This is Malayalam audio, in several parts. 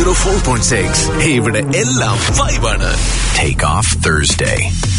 സീറോ ഫോർ പോയിന്റ് സിക്സ് ഇവിടെ എല്ലാം വൈബാണ് Take off Thursday.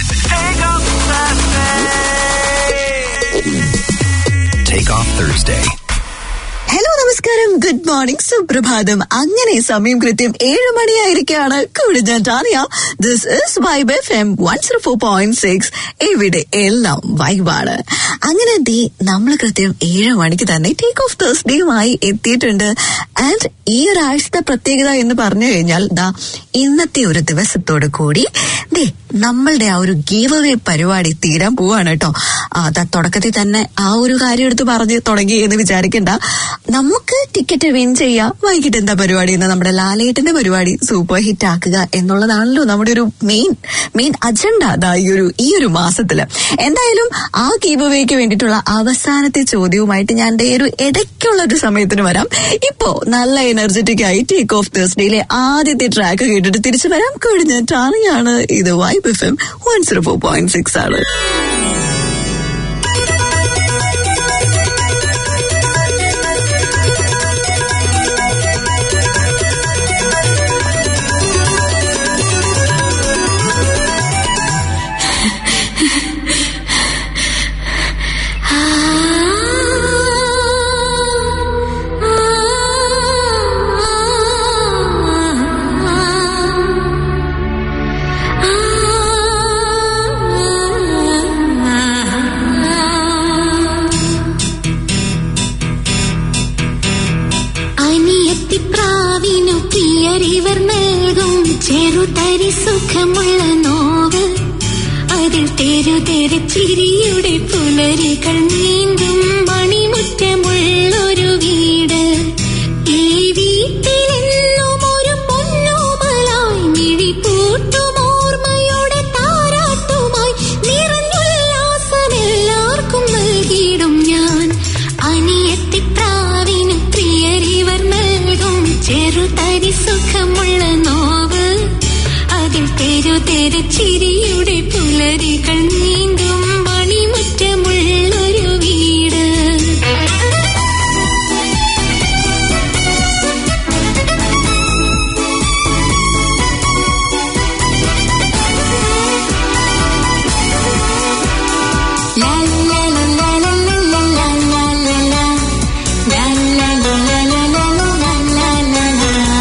Take off Thursday. Hello നമസ്കാരം ഗുഡ് മോർണിംഗ് സുപ്രഭാതം അങ്ങനെ സമയം കൃത്യം ഏഴ് മണിയായിരിക്കാണ് കൂടുതൽ ടാറിയ this is vibe F M one zero four point six ഇവിടെ എല്ലാം വൈബാണ് അങ്ങനെ ദേ നമ്മൾ കൃത്യം ഏഴ് മണിക്ക് തന്നെ ടേക്ക് ഓഫ് തേഴ്സ്ഡേയുമായി എത്തിയിട്ടുണ്ട് ആൻഡ് ഈ ഒരാഴ്ചത്തെ പ്രത്യേകത എന്ന് പറഞ്ഞു കഴിഞ്ഞാൽ ദാ ഇന്നത്തെ ഒരു ദിവസത്തോട് കൂടി ദേ നമ്മളുടെ ആ ഒരു ഗീവ് അവേ പരിപാടി തീരാൻ പോവാണ് കേട്ടോ അതാ തുടക്കത്തിൽ തന്നെ ആ ഒരു കാര്യം എടുത്ത് പറഞ്ഞ് തുടങ്ങി എന്ന് വിചാരിക്കണ്ട നമുക്ക് ടിക്കറ്റ് വിൻ ചെയ്യാം വൈകിട്ട് എന്താ പരിപാടി എന്ന് നമ്മുടെ ലാലേട്ടന്റെ പരിപാടി സൂപ്പർ ഹിറ്റ് ആക്കുക എന്നുള്ളതാണല്ലോ നമ്മുടെ ഒരു മെയിൻ മെയിൻ അജണ്ട അതാ ഈ ഒരു ഈ ഒരു മാസത്തില് എന്തായാലും ആ ഗീവ് അവേക്ക് വേണ്ടിയിട്ടുള്ള അവസാനത്തെ ചോദ്യവുമായിട്ട് ഞാൻ ദേ ഒരു ഇടയ്ക്കുള്ള ഒരു സമയത്തിന് വരാം ഇപ്പോ നല്ല എനർജറ്റിക് ആയി ടേക്ക് ഓഫ് തേഴ്സ്ഡേയിലെ ആദ്യത്തെ ട്രാക്ക് കേട്ടിട്ട് തിരിച്ചു വരാം കഴിഞ്ഞ ടാറിയാണ് ഇത് Vibe F M one zero four point six ആണ് അനിയത്തിപ്രാവിനു പ്രിയരിവർ നൽകും ചെറുതരി സുഖമുള്ള നോവ് അതിൽ തെരു തെരു ചിരിയുടെ പുലരികൾ നീന്തും മണിമുറ്റമുള്ളൊരു വീട് ഈ വീട്ടിലെന്നും ഒരു പൊന്നോമലായി മിഴി പൂട്ടും ഓർമ്മയുടെ താരാട്ടുമായി നിറഞ്ഞുല്ലാസമെല്ലാവർക്കും നൽകിയിടും ഞാൻ അനിയത്തിപ്രാവിന് പ്രിയരിവർ നൽകും ചെറുതരി സുഖമുള്ള നോവ് അതിൽ തെരു തെരു ചിരിയുടെ പുലരികൾ നീന്തും മണിമുറ്റമുള്ളൊരു വീട് La la la la la la la la la la la. La la la la la la la la la la la.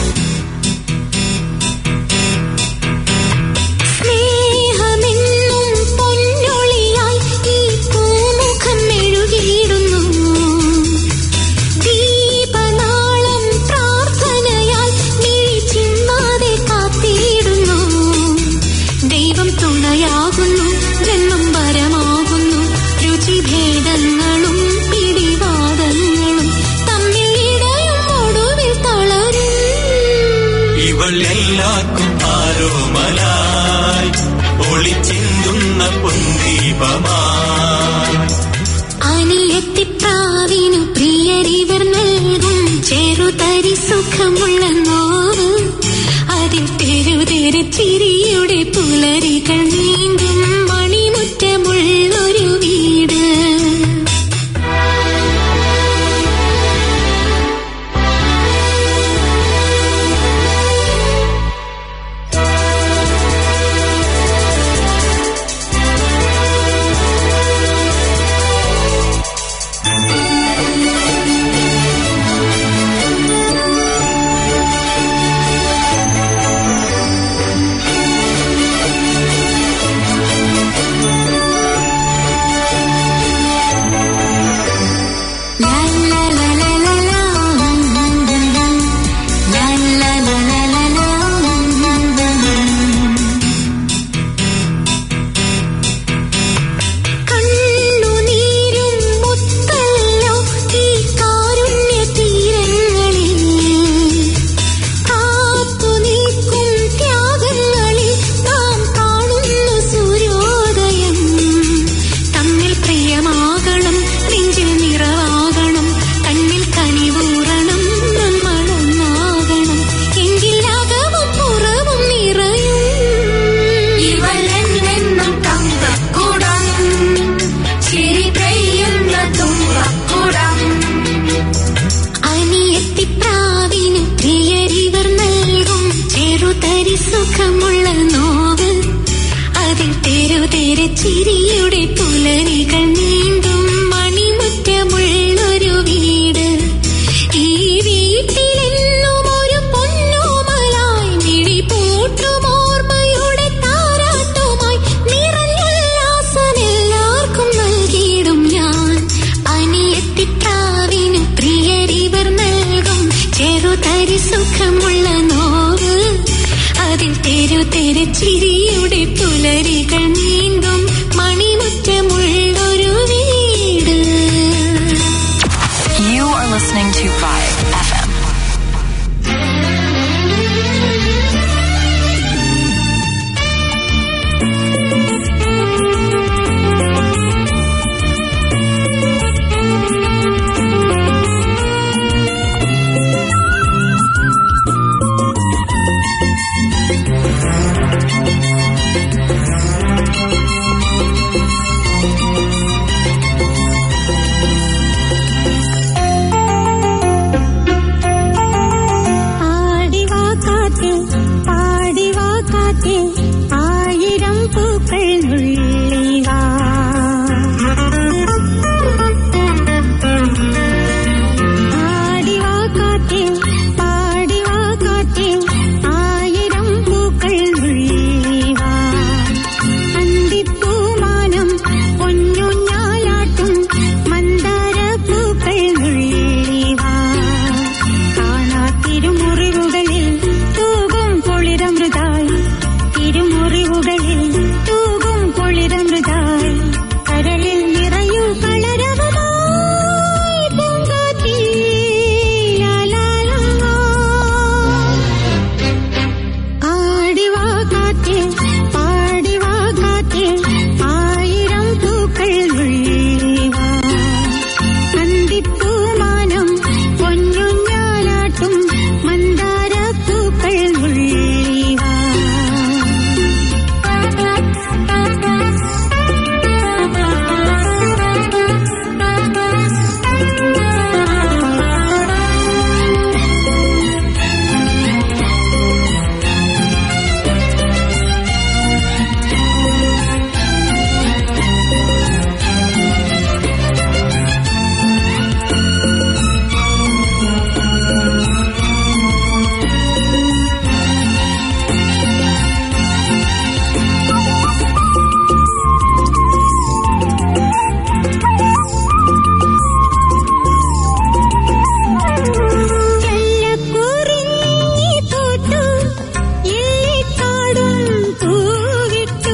സ്നേഹമെന്നും പൊന്നൊളിയായി ഈ പൂമുഖം മെഴുകിയിടുന്നു ദീപനാളം പ്രാർത്ഥനയാൽ മിഴിച്ചിന്നാതെ കാത്തിടുന്നു ദൈവം തുണയാകുന്നു ജന്മം വരമാകുന്നു രുചിഭേദങ്ങളും പിടിവാദങ്ങളും തമ്മിൽ ഇടയും ഒടുവിൽ തളരും ഇവൾ എല്ലാവർക്കും ആരോമലായി ഒളിച്ചിന്തുന്ന പൊന്തീപമായി അനിയത്തിപ്രാവിനു പ്രിയരിവർ നൽകും ചെറുതരി സുഖമുള്ള നോവ് അതിൽ തെരുതെരു ചിരിയുടെ പുലരികൾ നീന്തും മണിമുറ്റമുള്ളൊരു വീട് സുഖമുള്ള നോവ് അതിൽ തെരു തെരു ചിരിയുടെ പുലരികൾ നീണ്ടും മണിമുറ്റമുള്ളൊരു വീട് ഈ വീട്ടിലെന്നും ഒരു പൊന്നോമലായി മിഴി പൂട്ടും ഓർമ്മയുടെ താരാട്ടുമായി നിറഞ്ഞുല്ലാസം എല്ലാവർക്കും നൽകിയിടും ഞാൻ അനിയത്തിക്കാവിന് പ്രിയരിവർ നൽകും ചെറുതരി സുഖമുള്ള നോവ് അതിൽ തെരു തെരു ചിരിയുടെ പുലരികൾ നീണ്ടും മണിമുറ്റമുള്ളൊരു വീട് You are listening to Vibe FM. പാടിവാ കാറ്റേ പാടിവാ കാറ്റേ ആയിരം പൂക്കൾ നുള്ളിവാ പാടിവാ കാറ്റേ പാടിവാ കാറ്റേ ആയിരം പൂക്കൾ നുള്ളിവാ അന്തിപ്പൂമാനം പൊന്നുഞ്ഞാലാട്ടും മന്ദാര പൂക്കൾ നുള്ളിവാ കാണാ തിരുമുറിവുകളിൽ തൂകും പൊളിരമൃതായി തിരുമുറിവുകളിൽ തൂകും പൊളിരമൃതായി കരളിൽ നിറയൂ കളരവുമായി പൂങ്കാറ്റേ ലാലാലോ. ആടിവാ കാറ്റേ പാടിവാ കാറ്റേ ആയിരം പൂക്കൾ നുള്ളിവാ അന്തിപ്പൂമാനം പൊന്നുഞ്ഞാലാട്ടും മന്ദാര പൂക്കൾ നുള്ളിവാ ചെല്ലക്കുറിഞ്ഞി തോറ്റു ഇല്ലിക്കാടും പൂവിട്ടു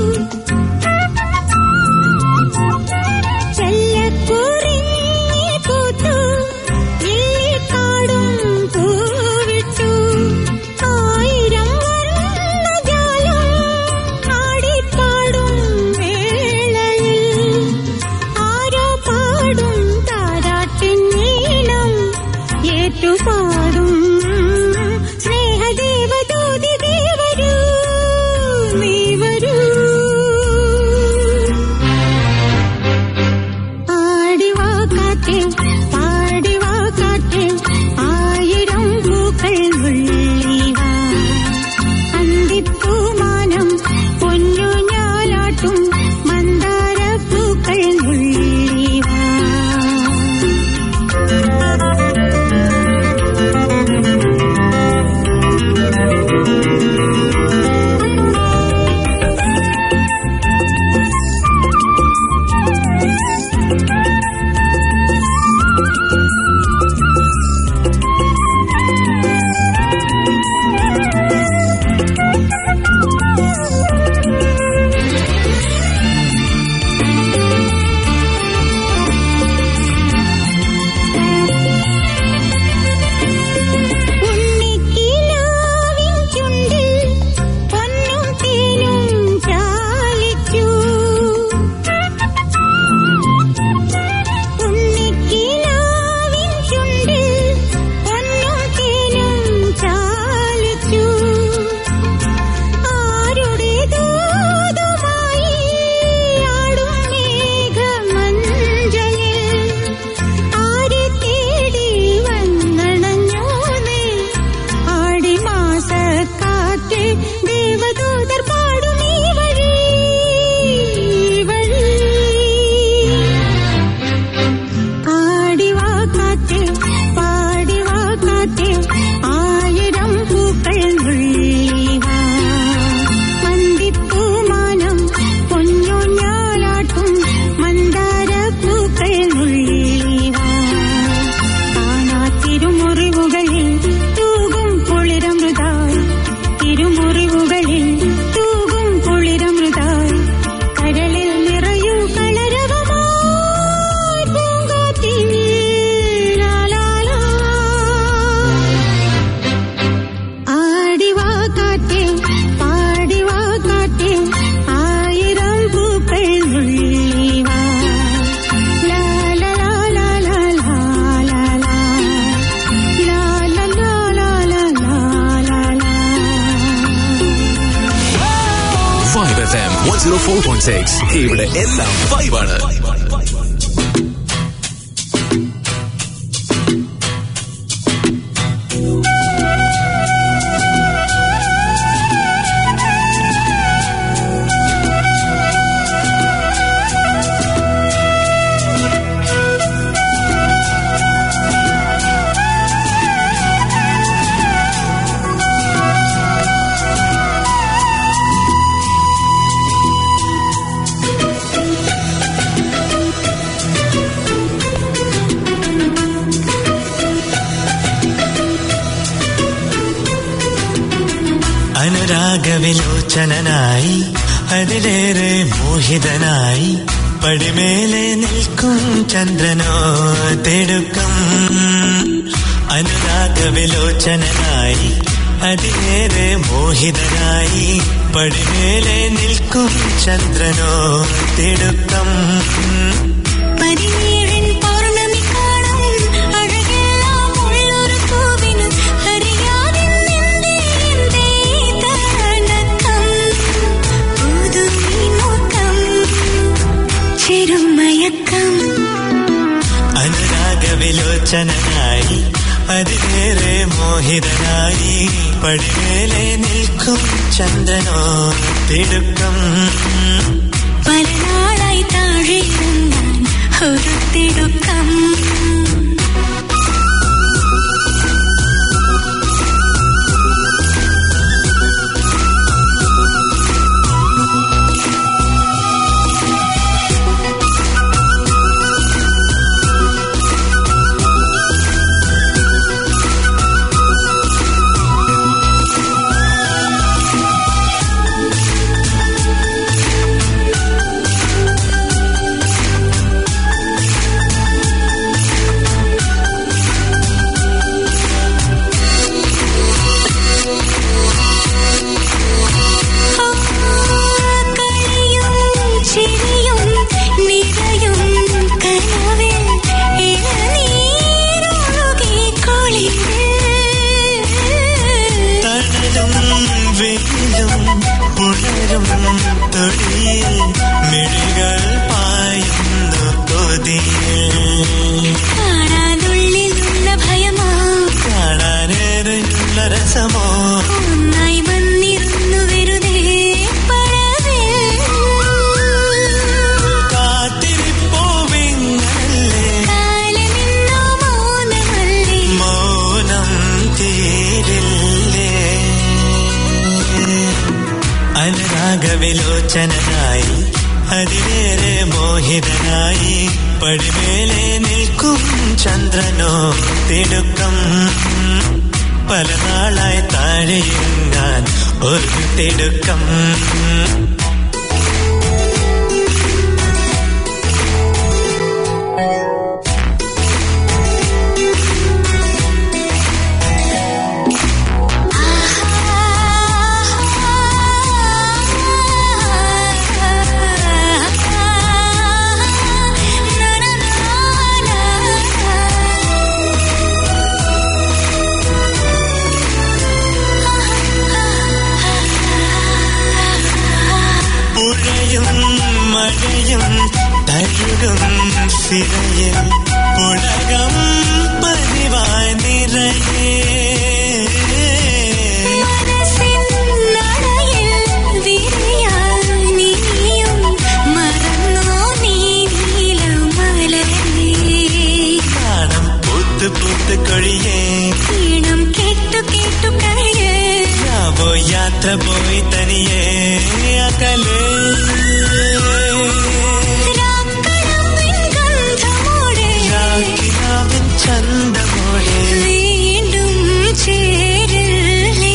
ചെല്ലക്കുറിഞ്ഞി തോറ്റു ഇല്ലിക്കാടും പൂവിട്ടു ആയിരം വർണ്ണജാലം ആടിപ്പാടും വേളയിൽ ആരോ പാടും താരാട്ടിൻ നീളം ഏറ്റുപാടും സ്നേഹദേവദൂതി ദേവരൂ നീ വരൂ ആടിവാ കാറ്റേ പാടിവാ കാറ്റേ ആയിരം പൂക്കൾ നുള്ളിവാ അന്തിപ്പൂമാനം പൊന്നുഞ്ഞാലാട്ടും മന്ദാര പൂക്കൾ നുള്ളിവാ one zero four point six ഇവിടെ എല്ലാം ഫൈവാണ് അനുരാഗവിലോചനായി അതിലേറെ മോഹിതനായി പടിമേലെ നിൽക്കും ചന്ദ്രനോ തെടുക്കം അനുരാഗവിലോചനായി അതിലേറെ മോഹിതനായി പടിമേലെ നിൽക്കും ചന്ദ്രനോ തിടുക്കം പതിനേഴിൻ പൗർണമി കാണും അഴകെല്ലാം ഉള്ളൊരു പൂവിന് അറിയാതെ നിന്റെ എന്തേ തണക്കം പുതുമി നോക്കം ചെറുമയക്കം അനുരാഗവിലോചനായി അതിലേറെ മോഹിതനായി പടിമേലെ നിൽക്കും ചന്ദ്രനോ തിടുക്കം പല നാളായി താഴെ ഇറങ്ങാൻ ഒരു തിടുക്കം കളിയും ചിരിയും നിറയും കനവിൽ ഇളനീരൊഴുകി കുളിരിൽ തണലും വെയിലും പുണരും തൊടിയിൽ മിഴികൾ പായുന്നു കൊതിയിൽ കാണാനുള്ളിലുള്ള ഭയമോ കാണാനേറെയുള്ള രസമോ ഒന്നായി വന്നിരുന്നു വെറുതെ പഴവിൽ കാത്തിരിപ്പോവിങ്ങല്ലേ കാലമെന്നോ മൗനമല്ലേ മൗനം തീരില്ലേ അനുരാഗവിലോചനായി അതിലേറെ മോഹിതനായി പടിമേലെ നിൽക്കും ചന്ദ്രനോ തിടുക്കം പല നാളായി താഴെയിരുന്നാൻ ഒരു തിടുക്കം പുഴയും മഴയും തഴുകും സിരയിൽ പുളകം പതിവായി നിറയേ മനസ്സിൻ നടയിൽ വിരിയാൻ നീയും മറന്നോ നീ നീലമലരേ നാണം പൂത്ത് പൂത്ത് കൊഴിയേ ഈണം കേട്ടു കേട്ടു കഴിയേ ഞാവോ യാത്ര പോയി തനിയേ അകലേ രാക്കടമ്പിൻ ഗന്ധമോടെ രാക്കിനാവിൻ ചന്തമോടെ വീണ്ടും ചേരലേ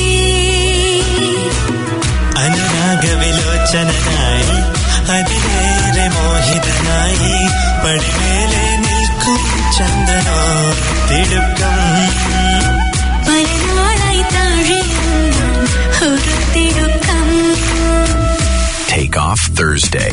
അനുരാഗവിലോചനായി അതിലേറെ മോഹിതനായി പടിമേലെ നിൽക്കും ചന്ദനോ തിടുക്കം പല നാളായി താഴെ ഒരു തിടുക്കം Take off Thursday.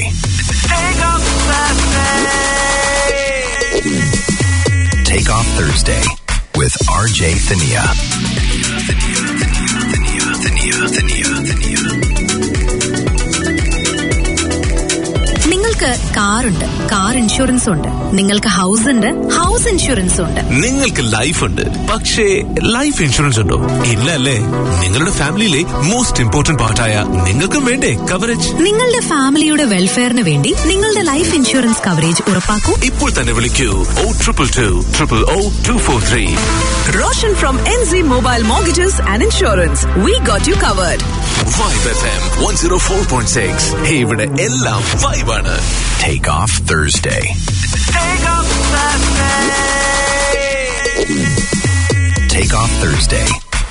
Take off Thursday with RJ Thania. Thania, Thania, Thania, Thania, Thania. നിങ്ങൾക്ക് കാറുണ്ട് കാർ ഇൻഷുറൻസ് ഉണ്ട് നിങ്ങൾക്ക് ഹൗസ് ഉണ്ട് ഹൗസ് ഇൻഷുറൻസ് ഉണ്ട് നിങ്ങൾക്ക് ലൈഫ് ഉണ്ട് പക്ഷേ ലൈഫ് ഇൻഷുറൻസ് ഉണ്ടോ ഇല്ല അല്ലേ നിങ്ങളുടെ ഫാമിലിയിലെ മോസ്റ്റ് ഇമ്പോർട്ടന്റ് പാർട്ടായ നിങ്ങൾക്കും വേണ്ടേ കവറേജ് നിങ്ങളുടെ ഫാമിലിയുടെ വെൽഫെയറിന് വേണ്ടി നിങ്ങളുടെ ലൈഫ് ഇൻഷുറൻസ് കവറേജ് ഉറപ്പാക്കൂ ഇപ്പോൾ തന്നെ വിളിക്കൂ ഓ triple two triple oh two four three Roshan from NZ Mobile Mortgages and Insurance. We got you covered. Vibe F M one zero four point six ഇവിടെ എല്ലാം വൈബാണ് Take off Thursday. Take off Thursday.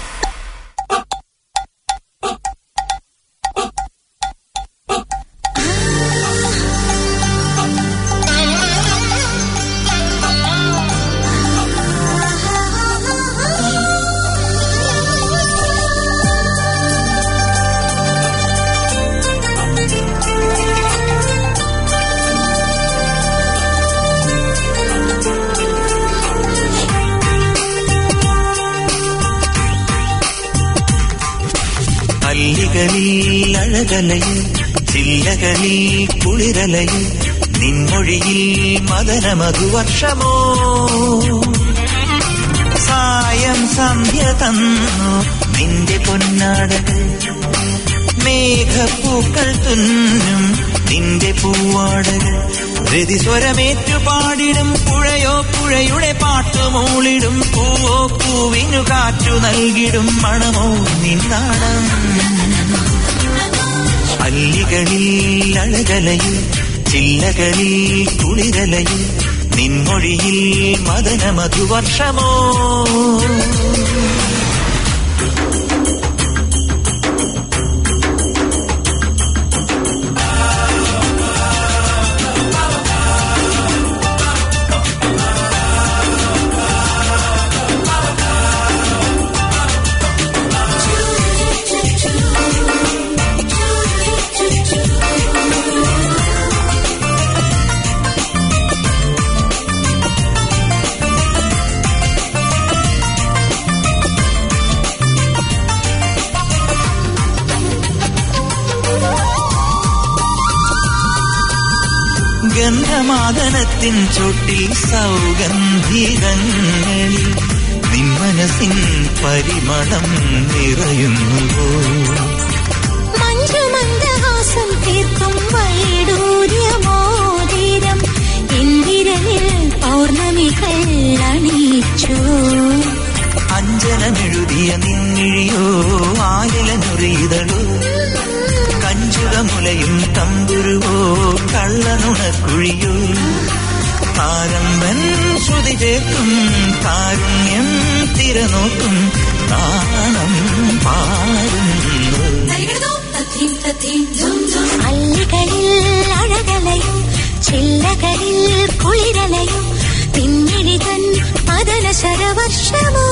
അല്ലികളിൽ അഴകലയിൽ ചില്ലകളിൽ കുളിരലയിൽ നിൻമൊഴിയിൽ മദന മധുവർഷമോ സായം സന്ധ്യ തന്നു നിന്റെ പൊന്നാടകൾ മേഘപ്പൂക്കൾ തുന്നും നിന്റെ പൂവാടകൾ രതിസ്വരമേറ്റു പാടിടും പുഴയോ പുഴയുടെ പാട്ടുമൂളിടും പൂവോ പൂവിനു കാറ്റു നൽകിടും മണമോ നിന്നാണം അല്ലികളിൽ അഴകലയിൽ ചില്ലകളിൽ കുളിരലയിൽ നിൻമൊഴിയിൽ മദന മധുവർഷമോ ഗന്ധമാദനത്തിൻ ചൊട്ടിൽ സൗഗന്ധികങ്ങളിൽ നിന്മനസിൻ പരിമളം നിറയുന്നുവോ മഞ്ജുമന്ദഹാസം തീർക്കും വൈഡൂര്യമോതിരം ഇന്ദിരനിൽ പൗർണമികൾ അണിയിച്ചു അഞ്ജനമെഴുതിയ നിന്നിഴിയോ ആലിലനുറിയതളോ കഞ്ചുകമുലയും തമ്പുരുവോ കള്ളനുണക്കുഴിയോ താരമ്പൻ ശ്രുതി ചേർക്കും കാരുണ്യം തിരനോക്കും നാണം പാടുന്നു അല്ലികളിൽ അഴകലയും ചില്ലകളിൽ കുളിരലയും പിന്നിഴിതൻ മദന ശരവർഷമോ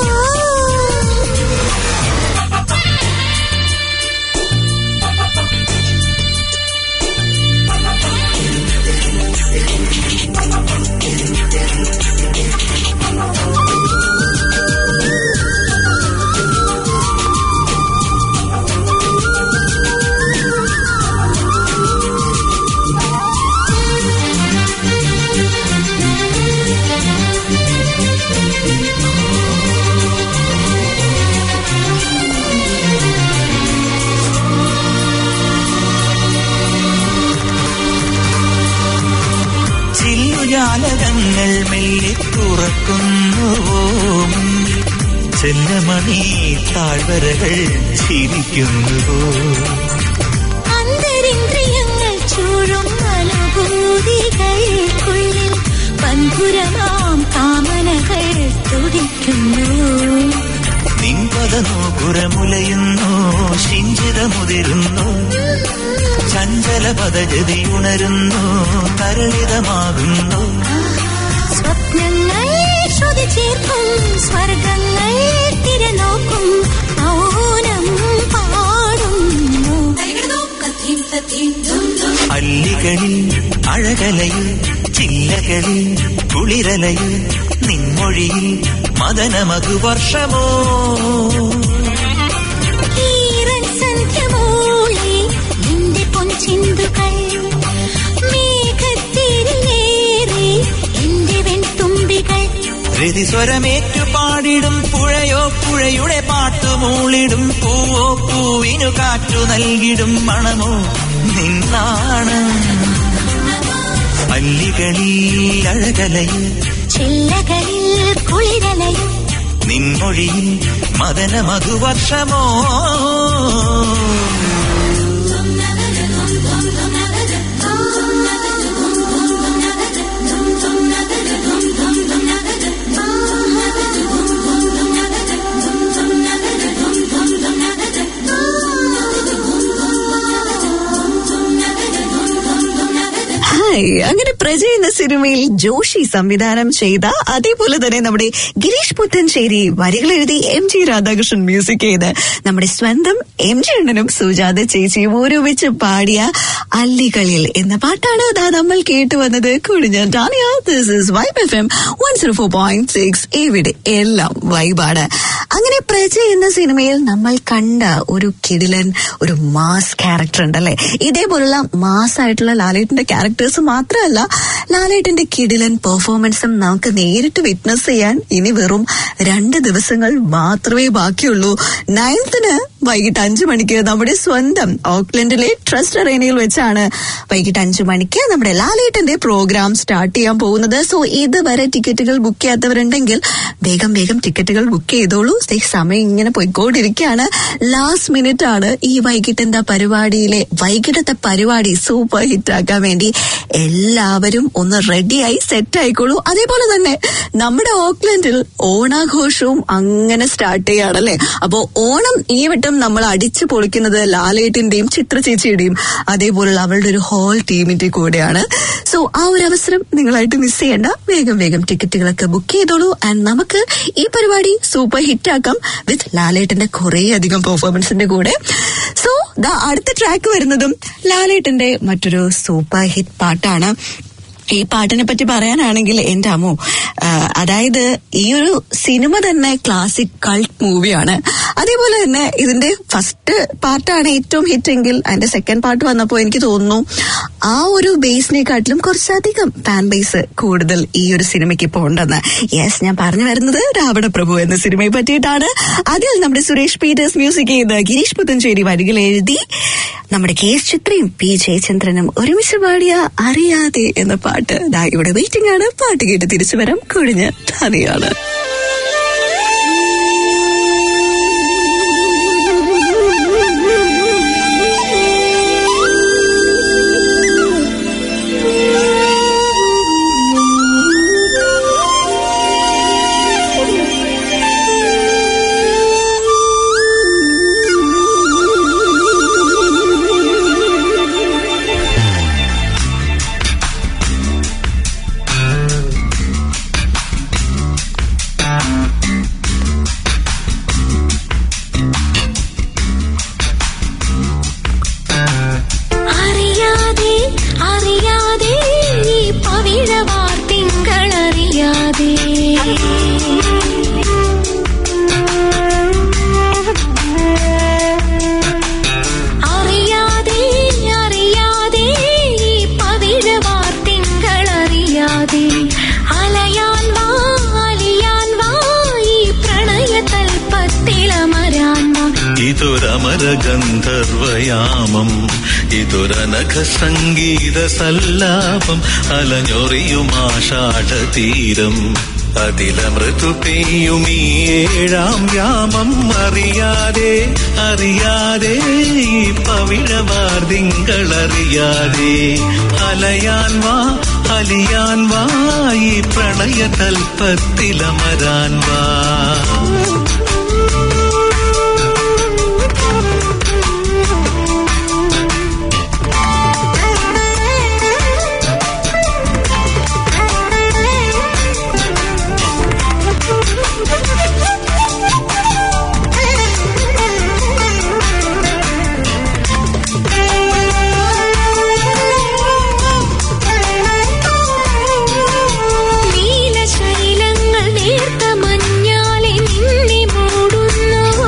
ചില്ലുജാലകങ്ങൾ മെല്ലെ തുറക്കുന്നുവോ മുന്നിൽ ചെല്ലമണി താഴ്വരകൾ ചിരിക്കുന്നുവോ അന്തരിന്ദ്രിയങ്ങൾ ചൂഴും അനുഭൂതികൾക്കുള്ളിൽ പൻപുരമാം കാമനകൾ തുടിക്കുന്നു നിൻപദനോപുരമുലയുന്നു ശിഞ്ചിതമുതിരുന്നു ചഞ്ചല പദജതി ഉണരുന്നു തരളിതമാകുന്നു സ്വപ്നങ്ങൾ ശ്രുതി ചേർക്കും സ്വർഗങ്ങൾ തിരനോക്കും മൗനം പാടുന്നു അല്ലികളിൽ അഴകലയിൽ ചില്ലകളിൽ കുളിരലയിൽ നിൻമൊഴിയിൽ മദന മധുവർഷമോ ഈറൻ സന്ധ്യമൂളി നിന്റെ പൊൻചിന്തുകൾ മേഘ രതിസ്വരമേറ്റു പാടിടും പുഴയോ പുഴയുടെ പാട്ടുമൂളിടും പൂവോ പൂവിനു കാറ്റു നൽകിടും മണമോ നിന്നാണ് അല്ലികളിൽ അഴകലയിൽ ചില്ലകളിൽ കുളിരലയും നിൻമൊഴിയിൽ മദന മധുവർഷമോ ഹായ് അങ്ങനെ പ്രജ എന്ന സിനിമയിൽ ജോഷി സംവിധാനം ചെയ്ത അതേപോലെ തന്നെ നമ്മുടെ ഗിരീഷ് പുത്തൻചേരി വരികൾ എഴുതി എം ജി രാധാകൃഷ്ണൻ മ്യൂസിക് ചെയ്ത് നമ്മുടെ സ്വന്തം എം ജി അണ്ണനും സുജാത ചേച്ചിയും ഒരുമിച്ച് പാടിയ അല്ലികളിൽ എന്ന പാട്ടാണ് അതാ നമ്മൾ കേട്ടു വന്നത് കുടിഞ്ഞ Daniya this is vibe F M one zero four point six ഇവിടെ എല്ലാം വൈബാണ് അങ്ങനെ പ്രജ എന്ന സിനിമയിൽ നമ്മൾ കണ്ട ഒരു കിടിലൻ ഒരു മാസ് ക്യാരക്ടർ ഉണ്ടല്ലേ ഇതേപോലുള്ള മാസ് ആയിട്ടുള്ള ലാലേട്ടന്റെ ക്യാരക്ടേഴ്സ് മാത്രമല്ല ലാലേട്ടന്റെ കിടിലൻ പെർഫോമൻസും നമുക്ക് നേരിട്ട് വിറ്റ്നസ് ചെയ്യാൻ ഇനി വെറും രണ്ട് ദിവസങ്ങൾ മാത്രമേ ബാക്കിയുള്ളൂ നയൻത്തിന് വൈകിട്ട് അഞ്ചു മണിക്ക് നമ്മുടെ സ്വന്തം ഓക്ലൻഡിലെ ട്രസ്റ്റ് അറേനയിൽ വെച്ചാണ് വൈകിട്ട് അഞ്ചു മണിക്ക് നമ്മുടെ ലാലേട്ടന്റെ പ്രോഗ്രാം സ്റ്റാർട്ട് ചെയ്യാൻ പോകുന്നത് സോ ഇതുവരെ ടിക്കറ്റുകൾ ബുക്ക് ചെയ്യാത്തവരുണ്ടെങ്കിൽ വേഗം വേഗം ടിക്കറ്റുകൾ ബുക്ക് ചെയ്തോളൂ ദേ സമയം ഇങ്ങനെ പോയിക്കൊണ്ടിരിക്കുകയാണ് ലാസ്റ്റ് മിനിറ്റ് ആണ് ഈ വൈകിട്ട് എന്താ പരിപാടിയിലെ വൈകിട്ടത്തെ പരിപാടി സൂപ്പർ ഹിറ്റ് ആക്കാൻ വേണ്ടി എല്ലാവരും ഒന്ന് റെഡിയായി സെറ്റ് ആയിക്കോളൂ അതേപോലെ തന്നെ നമ്മുടെ ഓക്ലൻഡിൽ ഓണാഘോഷവും അങ്ങനെ സ്റ്റാർട്ട് ചെയ്യാണല്ലേ അപ്പോ ഓണം ഈ വട്ടം നമ്മൾ അടിച്ചു പൊളിക്കുന്നത് ലാലേട്ടിന്റെയും ചിത്ര ചേച്ചിയുടെയും അതേപോലുള്ള അവളുടെ ഒരു ഹോൾ ടീമിന്റെ കൂടെയാണ് സോ ആ ഒരു അവസരം നിങ്ങളായിട്ട് മിസ് ചെയ്യണ്ട വേഗം വേഗം ടിക്കറ്റുകളൊക്കെ ബുക്ക് ചെയ്തോളൂ ആൻഡ് നമുക്ക് ഈ പരിപാടി സൂപ്പർ ഹിറ്റ് ആക്കാം വിത്ത് ലാലേട്ടന്റെ കുറേ അധികം പെർഫോമൻസിന്റെ കൂടെ സോ ദാ അടുത്ത ട്രാക്ക് വരുന്നതും ലാലേട്ടന്റെ മറ്റൊരു സൂപ്പർ ഹിറ്റ് പാട്ടാണ് ഈ പാട്ടിനെ പറ്റി പറയാനാണെങ്കിൽ എന്റെ അമ്മോ ആ, അതായത് ഈ ഒരു സിനിമ തന്നെ ക്ലാസിക് കൾട്ട് മൂവിയാണ് അതേപോലെ തന്നെ ഇതിന്റെ ഫസ്റ്റ് പാർട്ടാണ് ഏറ്റവും ഹിറ്റ് എങ്കിൽ അതിന്റെ സെക്കൻഡ് പാർട്ട് വന്നപ്പോൾ എനിക്ക് തോന്നുന്നു ആ ഒരു ബേസിനെക്കാട്ടിലും കുറച്ചധികം ഫാൻ ബേസ് കൂടുതൽ ഈ ഒരു സിനിമയ്ക്ക് ഇപ്പോൾ ഉണ്ടെന്ന് യെസ് ഞാൻ പറഞ്ഞു വരുന്നത് രാവണ പ്രഭു എന്ന സിനിമയെ പറ്റിയിട്ടാണ് അതിൽ നമ്മുടെ സുരേഷ് പീറ്റേഴ്സ് മ്യൂസിക് ചെയ്ത് ഗിരീഷ് പുത്തഞ്ചേരി വരികൾ എഴുതി നമ്മുടെ കെ എസ് ചിത്രയും പി ജയചന്ദ്രനും ഒരുമിച്ച് പാടിയ അറിയാതെ എന്ന പാട്ട് ദാ ഇവിടെ വെയിറ്റിംഗ് ആണ് പാട്ട് കേട്ട് തിരിച്ചു വരാം കുഴിഞ്ഞ് ധാനിയാണ് അറിയാതെ അറിയാതെ ഈ പവിഴവാർ തിങ്കളറിയാതെ അറിയാതെ അറിയാതെ ഈ പവിഴവാർ തിങ്കളറിയാതെ അലയാൻ വാ അലിയാൻ വാ ഈ പ്രണയതൽപ്പത്തിലമരാൻ വാ ഇതൊരമര ഗന്ധർവയാമം ഇതൊരനഘ സംഗീത സല്ലാപം അലഞ്ഞൊറിയുമാഷാഢ തീരം അതിലമൃതു പെയ്യും ഈ ഏഴാം യാമം അറിയാതെ അറിയാതെ ഈ പവിഴവാർദിങ്കളറിയാതെ അലയാൻ വാ അലിയാൻ വാ ഈ പ്രണയതൽപ്പത്തിലമരാൻ വാ നീലശൈലങ്ങൾ നേർത്ത മഞ്ഞാലെ നിന്നെ മൂടുന്നുവോ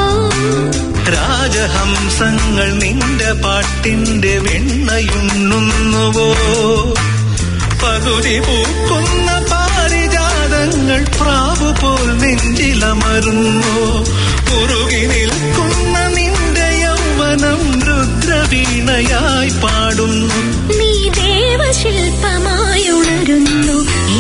രാജഹംസങ്ങൾ നിന്റെ പാട്ടിന്റെ വെണ്ണയുണ്ണുന്നുവോ പകുതി പൂക്കുന്ന പാരിജാതങ്ങൾ സ്വപ്നങ്ങൾ പ്രാവു പോൽ നെഞ്ചിലമരുന്നു മുറുകി നിൽക്കുന്ന നിന്റെ യൗവനം രുദ്രവീണയായി പാടുന്നു നീ ദേവശില്പമായി ഉണരുന്നു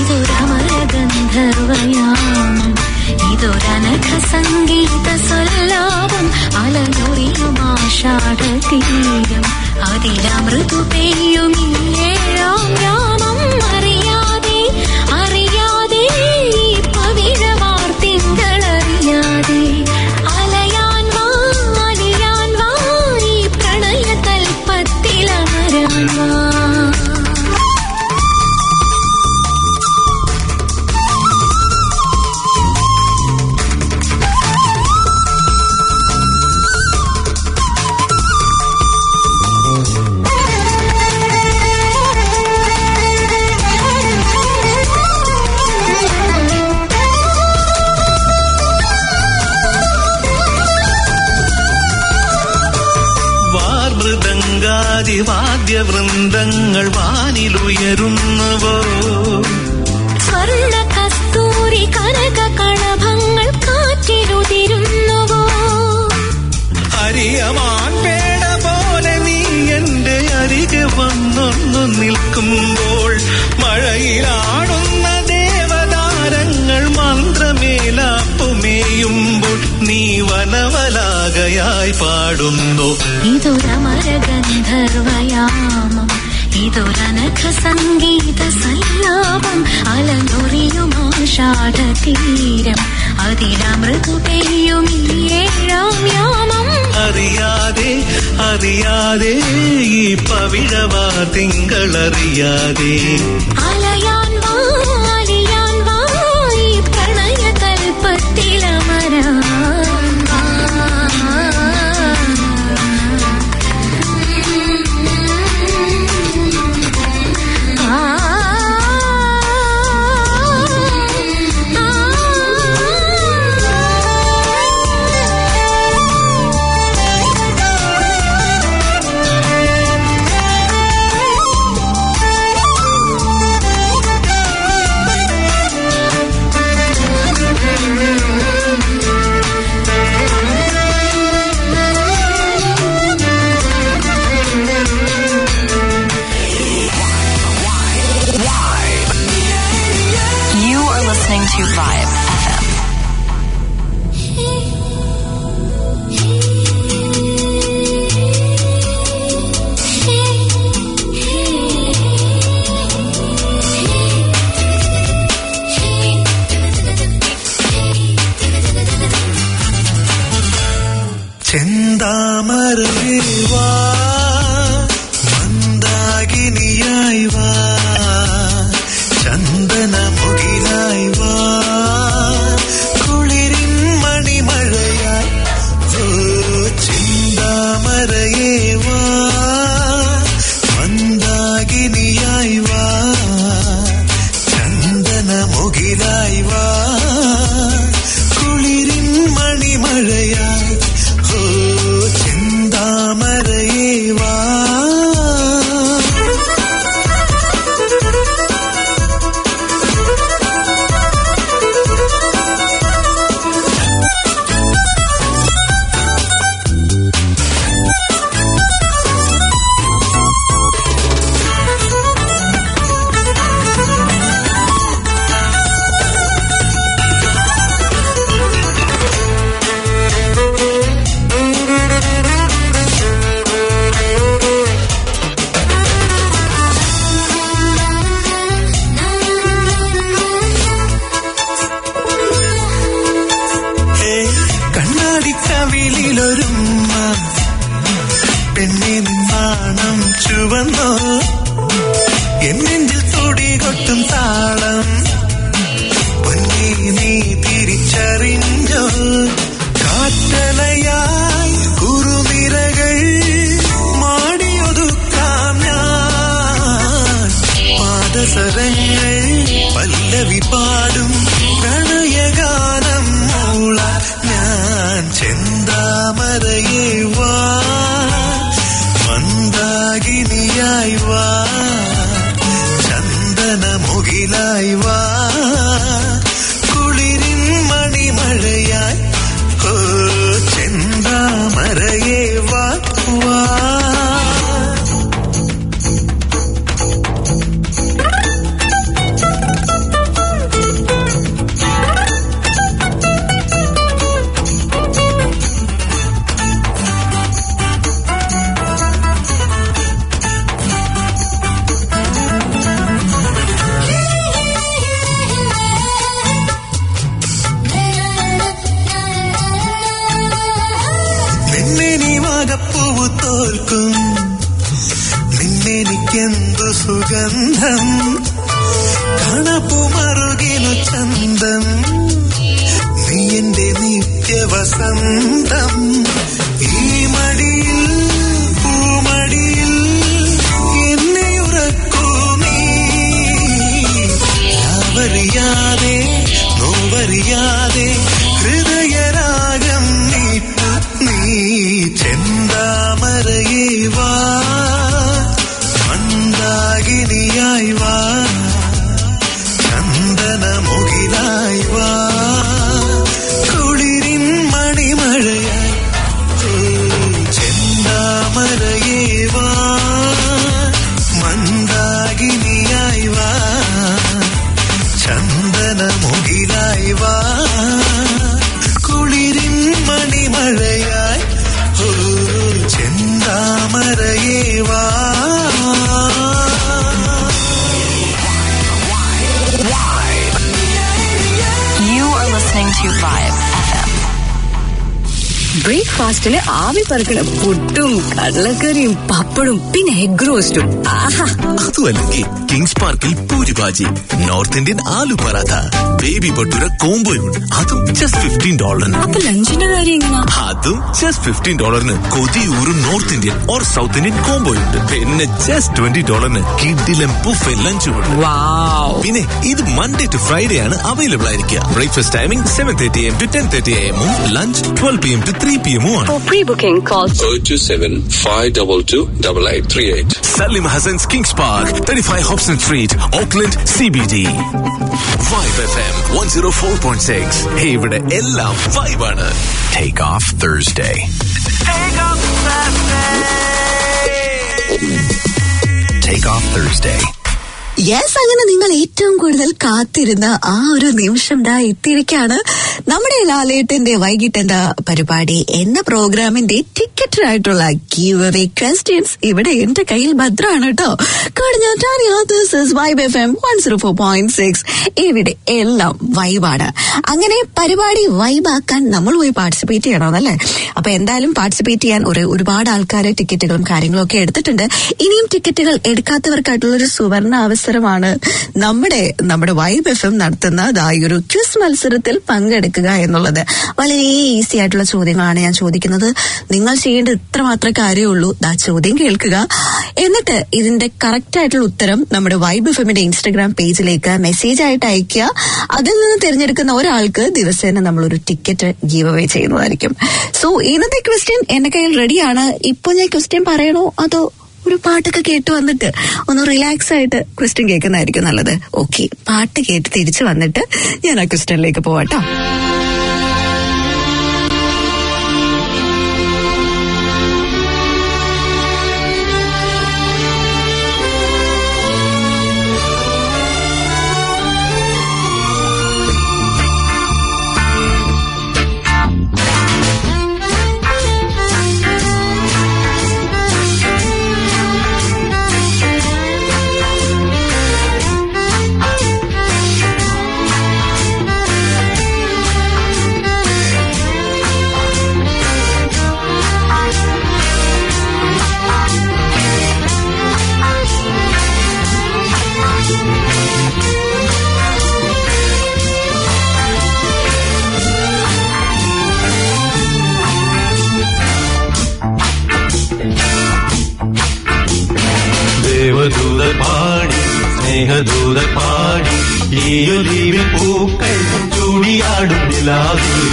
ഇതൊരമരഗന്ധർവയാമം ഇതൊരനഘ സംഗീത സ്വല്ലാപം അലനൊറിയുമാഷാഢ തീരം അതിലമൃദു പെയ്യും ഈ ഏഴാം യാമം അറിയാതെ അറിയാതെ ഈ പവിഴവാർത്തിങ്കളറിയാതെ അലയാൻ വാ അലിയാൻ വാ ഈ പ്രണയ കൽപ്പത്തിലമരാൻ വാ വാർമൃദംഗാതി വാദ്യവൃന്ദങ്ങൾ വാനിലുയരുന്നുവോ സ്വർണ്ണ കസ്തൂരി കനക കളഭങ്ങൾ കാറ്റിലുതിരുന്നുവോ അരിയമാൻ പേട പോലെ നീ എന്റെ അരികെ വന്നൊന്നു നിൽക്കുമ്പോൾ മഴയിലാടുന്ന ദേവതാരങ്ങൾ മന്ത്രമേലാപ്പുമേയുമ്പോൾ നീ വനവലാകയായി പാടുന്നു ഇതൊരമരഗന്ധർവയാമം ഇതൊരനഘ സംഗീത സല്ലാപം അലനൊറിയുമാഷാഢ തീരം അതിലമൃദു പെയ്യും ഈ ഏഴാം യാമം അറിയാതെ അറിയാതെ ഈ പവിഴവാ തിങ്കളറിയാതെ അലയാൻ വാ അലിയാൻ വാ ഈ പ്രണയ കൽപ്പത്തിലമരാൻ വാ. ആ, You are listening to Vibe FM. ചെന്താമരേ വാ മന്ദാകിനിയായി വാ ചന്ദനമുകിലായി വാ കുളിരിൻ മണിമഴയായി ഓ ചിന്താമരയേ വാ മന്ദാകിനിയായി വാ ചന്ദനമുകിലായി വാ കുളിരിൻ മണിമഴയായി ഓ ചെന്താമരയേ വാ കണ്ണാടിക്കവിളിലൊരുമ്മ പെണ്ണെ നാണം ചുവന്നോ എന്നെഞ്ചിൽ തുടി കൊട്ടും താളം പൊന്നെ നീ തിരിച്ചറിഞ്ഞോ കാറ്റലയായി കുറുനിരകൾ മാടിയൊതുക്കാം ഞാൻ പാദസരങ്ങൾ പല്ലവി പാടും പ്രണയഗാനം മൂള ഞാൻ ചെന്താമരയെ വാ മന്ദാകിനിയായി വാ ചന്ദനമുകിലായി വാ തോൽക്കും നിന്നെനിക്കെന്തു സുഗന്ധം കണപ്പുമറുകിനു ചന്തം നീ എന്റെ നിത്യവസന്തം ഈ മടിയിൽ പൂമടിയിൽ എന്നെ ഉറക്കൂ നീ യാവറിയാതെ നോവറിയാതെ ഹൃദയരാഗം നീട്ടു നീ ചെന്താമരയേ വാ മന്ദാകിനിയായി വാ ചന്ദനമുകിലായി വാ കുളിരിൻ മണിമഴയായി ഓ, ചെന്താമരയേ വാ മന്ദാകിനിയായി വാ ചന്ദനമുകിലായി വാ കുളിരിൻ മണിമഴയായി ഓ ചെന്താമരയേ വാ You are listening to Vibe FM. ബ്രേക്ക്ഫാസ്റ്റില് ആവി പറക്കണ പുട്ടും കടലക്കറിയും പപ്പടും പിന്നെ എഗ് റോസ്റ്റും ആഹാ അതുമല്ലെങ്കിൽ കിങ്സ് പാർക്കിൽ puri bhaji north Indian aloo paratha baby bhatura കോംബോയും അതും ജസ്റ്റ് ഫിഫ്റ്റീൻ ഡോളറിന് അപ്പൊ ലഞ്ചിന്റെ കാര്യം എങ്ങനാ അതും ജസ്റ്റ് ഫിഫ്റ്റീൻ ഡോളറിന് കൊതിയൂറും north Indian or south Indian combo ഉണ്ട് പിന്നെ ജസ്റ്റ് ട്വന്റി ഡോളറിന് കിഡിലും ബുഫെ ലഞ്ചും ഉണ്ട് വാവ് പിന്നെ ഇത് മൺഡേ ടു ഫ്രൈഡേ ആണ് അവൈലബിൾ ആയിരിക്കുക breakfast timing seven thirty M to ten thirty എമ്മും lunch twelve P M to three P എമ്മും ആണ് For pre-booking, call 027 522 8838. Salim Hassan's Kings Park, 35 Hobson Street, Auckland, CBD. Vibe FM 104.6. Hey, ഇവിടെ എല്ലാം vibe ആണ്. Take off Thursday. Take off Thursday. Yes അങ്ങനെ നിങ്ങൾ ഏറ്റവും കൂടുതൽ കാത്തിരുന്ന ആ ഒരു നിമിഷം ദാ എത്തിയിരിക്കാണ് നമ്മുടെ ലാലേട്ടന്റെ വൈകിട്ട് എന്താ പരിപാടി എന്ന പ്രോഗ്രാമിന്റെ ടിക്കറ്റ് ആയിട്ടുള്ള ഗീവ് അവേ ക്വസ്റ്റ്യൻസ് ഇവിടെ എന്റെ കയ്യിൽ ഭദ്രമാണ് കേട്ടോ Vibe F M one zero four point six ഇവിടെ എല്ലാം വൈബാണ് അങ്ങനെ പരിപാടി വൈബാക്കാൻ നമ്മൾ പോയി പാർട്ടിസിപ്പേറ്റ് ചെയ്യണമെന്നല്ലേ അപ്പൊ എന്തായാലും പാർട്ടിസിപ്പേറ്റ് ചെയ്യാൻ ഒരു ഒരുപാട് ആൾക്കാർ ടിക്കറ്റുകളും കാര്യങ്ങളും ഒക്കെ എടുത്തിട്ടുണ്ട് ഇനിയും ടിക്കറ്റുകൾ എടുക്കാത്തവർക്കായിട്ടുള്ള ഒരു സുവർണ അവസരമാണ് നമ്മുടെ നമ്മുടെ വൈബ് എഫ് എം നടത്തുന്ന ദാ ഈ ഒരു ക്വിസ് മത്സരത്തിൽ പങ്കെടുക്കുക എന്നുള്ളത് വളരെ ഈസി ആയിട്ടുള്ള ചോദ്യങ്ങളാണ് ഞാൻ ചോദിക്കുന്നത് നിങ്ങൾ ചെയ്യേണ്ടത് ഇത്ര മാത്രമേ കാര്യമുള്ളൂ ദാ ചോദ്യം കേൾക്കുക എന്നിട്ട് ഇതിന്റെ കറക്റ്റ് ആയിട്ടുള്ള ഉത്തരം നമ്മുടെ വൈബ് എഫ് എമ്മിന്റെ ഇൻസ്റ്റഗ്രാം പേജിലേക്ക് മെസ്സേജ് ആയിട്ട് അയക്കുക അതിൽ നിന്ന് തിരഞ്ഞെടുക്കുന്ന ഒരാൾക്ക് ദിവസേന നമ്മൾ ഒരു ടിക്കറ്റ് ഗീവ് അവേ ചെയ്യുന്നതായിരിക്കും സോ ഇന്നത്തെ ക്വസ്റ്റ്യൻ എന്റെ കയ്യിൽ റെഡിയാണ് ഇപ്പൊ ഞാൻ ക്വസ്റ്റ്യൻ പറയണോ അതോ ഒരു പാട്ടൊക്കെ കേട്ട് വന്നിട്ട് ഒന്ന് റിലാക്സ് ആയിട്ട് ക്വസ്റ്റ്യൻ കേൾക്കുന്നതായിരിക്കും നല്ലത് ഓക്കെ പാട്ട് കേട്ട് തിരിച്ചു വന്നിട്ട് ഞാൻ ആ ക്വസ്റ്റ്യനിലേക്ക് പോവാട്ടോ ദേവദൂത പാടി സ്നേഹദൂത പാടി ഈയൊലിവിൽ പൂക്കൾ ചൂടിയാടും നിലാവിൽ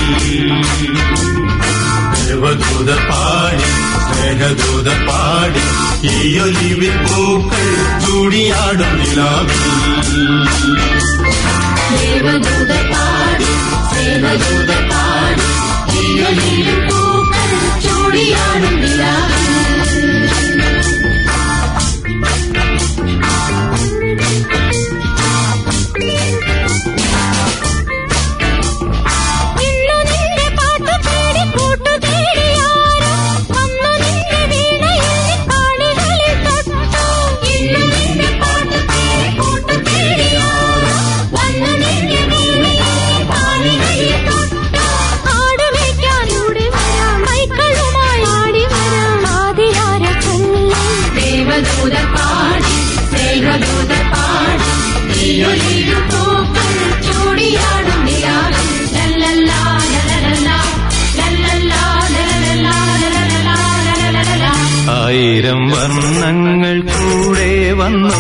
ദേവദൂത പാടി സ്നേഹദൂത പാടി ഈയൊലിവിൽ പൂക്കൾ ചൂടിയാടും നിലാവിൽ ദേവദൂത പാടി സ്നേഹദൂത പാടി ഈയൊലിയിൽ പൂക്കൾ ചൂടിയാടും നിലാവിൽ ഇന്നു നിന്റെ പാട്ട് തേടി കൂട്ടു തേടിയാരോ വന്നു നിന്റെ വീണയിൽ കാണികളിൽ തൊട്ടു ഇന്നു നിന്റെ പാട്ട് തേടി കൂട്ടു തേടിയാരോ വന്നു നിന്റെ വീണയിൽ കാണികളിൽ തൊട്ടു ആട് മേയ്ക്കാനൂടെ ആയിരം വർണ്ണങ്ങൾ കൂടെ വന്നു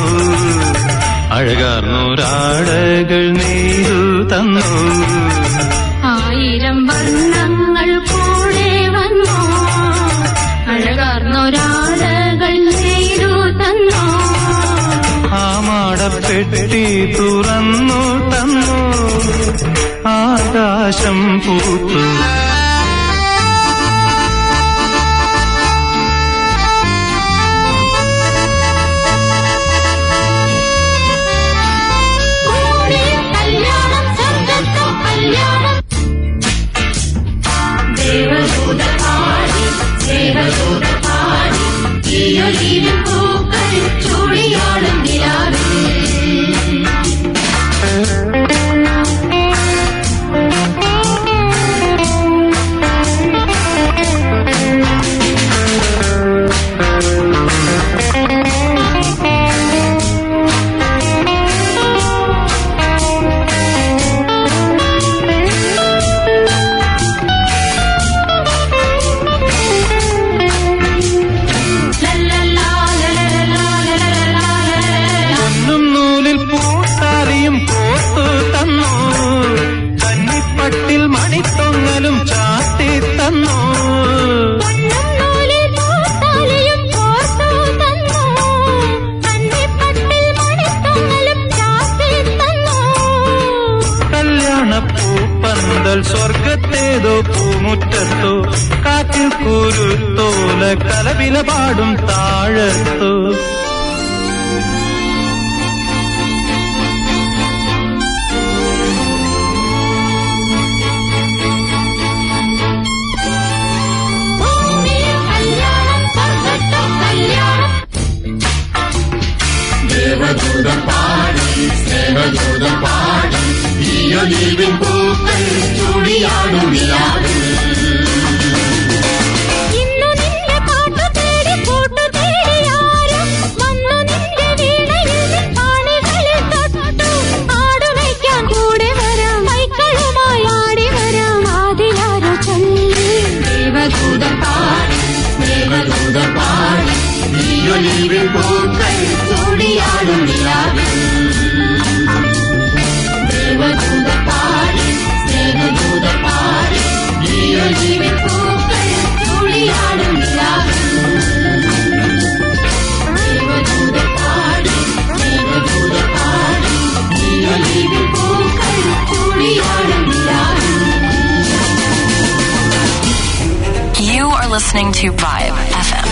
അഴകാർന്നൊരാടകൾ നെയ്തു തന്നു ആയിരം വർണ്ണങ്ങൾ കൂടെ വന്നു അഴകാർന്നൊരാളുകൾ ചെയ്തു തന്നു ആ മാടപ്പെട്ടി തുറന്നു തന്നു ആകാശം പൂത്തു ഭൂമിയിൽ കല്യാണം സ്വർഗത്തോ കല്യാണം ദേവദൂത പാടി ദേവദൂത പാടി ഈയൊലിയും പൂക്കൾ ചൂടിയാടും നിലാവിൽ ലല്ലല്ലാ, ലലലല്ലാ, ലലലല്ലാ, ലലലല്ലാ. പൊന്നും നൂലിൽ പൂത്താലിയും കോർത്തു തന്നു കന്നിപ്പട്ടിൽ മണിത്തൊങ്ങലും ചാത്തി തന്നു പൊന്നും നൂലിൽ പൂത്താലിയും കോർത്തു തന്നു. കന്നിപ്പട്ടിൽ മണിത്തൊങ്ങലും ചാർത്തി തന്നു. കല്യാണ പൂപ്പന്തൽ സ്വർഗത്തേതോ പൂമുറ്റത്തോ കാറ്റിൽ കുരുത്തോല കലവില പാടും താഴത്തോ ഭൂമിയിൽ കല്യാണം സ്വർഗത്തോ കല്യാണം ദേവദൂതം പാടി സ്നേഹദൂതം പാടി ഈയൊലിവിൻ പൂക്കൾ ചൂടിയാടും നിലാവിൽ ഇന്നു നിന്റെ പാട്ടു തേടി കൂട്ടു തേടി ആരും വന്നു നിന്റെ വീണയിൽ നിൻ പാണികളിൽ തൊട്ടു ആടു വയ്ക്കാൻ കൂടെ വരാം മൈക്കളുമായി ആടി വരാം ആദിലാരോ ചൊല്ലി ദേവദൂതൻ പാടി ദേവദൂതം പാടി ഈയൊലിവിൻ പൂക്കൾ ചൂടിയാടും നിലാവിൽ ദേവദൂതം പാടി സ്നേഹദൂതം പാടി ഈയൊലിവിൻ പൂക്കൾ ചൂടിയാടും നിലാവിൽ ദേവദൂതം പാടി സ്നേഹദൂതം പാടി ഈയൊലിവിൻ പൂക്കൾ ചൂടിയാടും നിലാവിൽ You are listening to Vibe FM.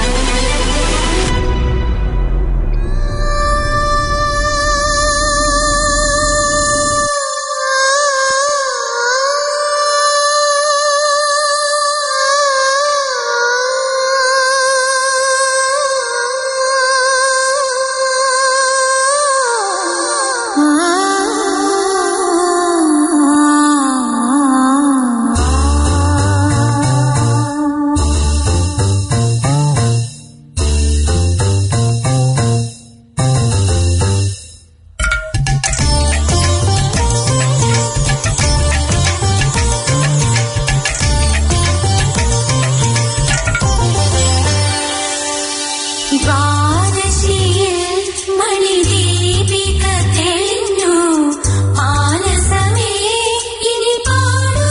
ദ്വാദശിയിൽ മണിദീപിക തെളിഞ്ഞു മാനസമേ ഇനി പാടൂ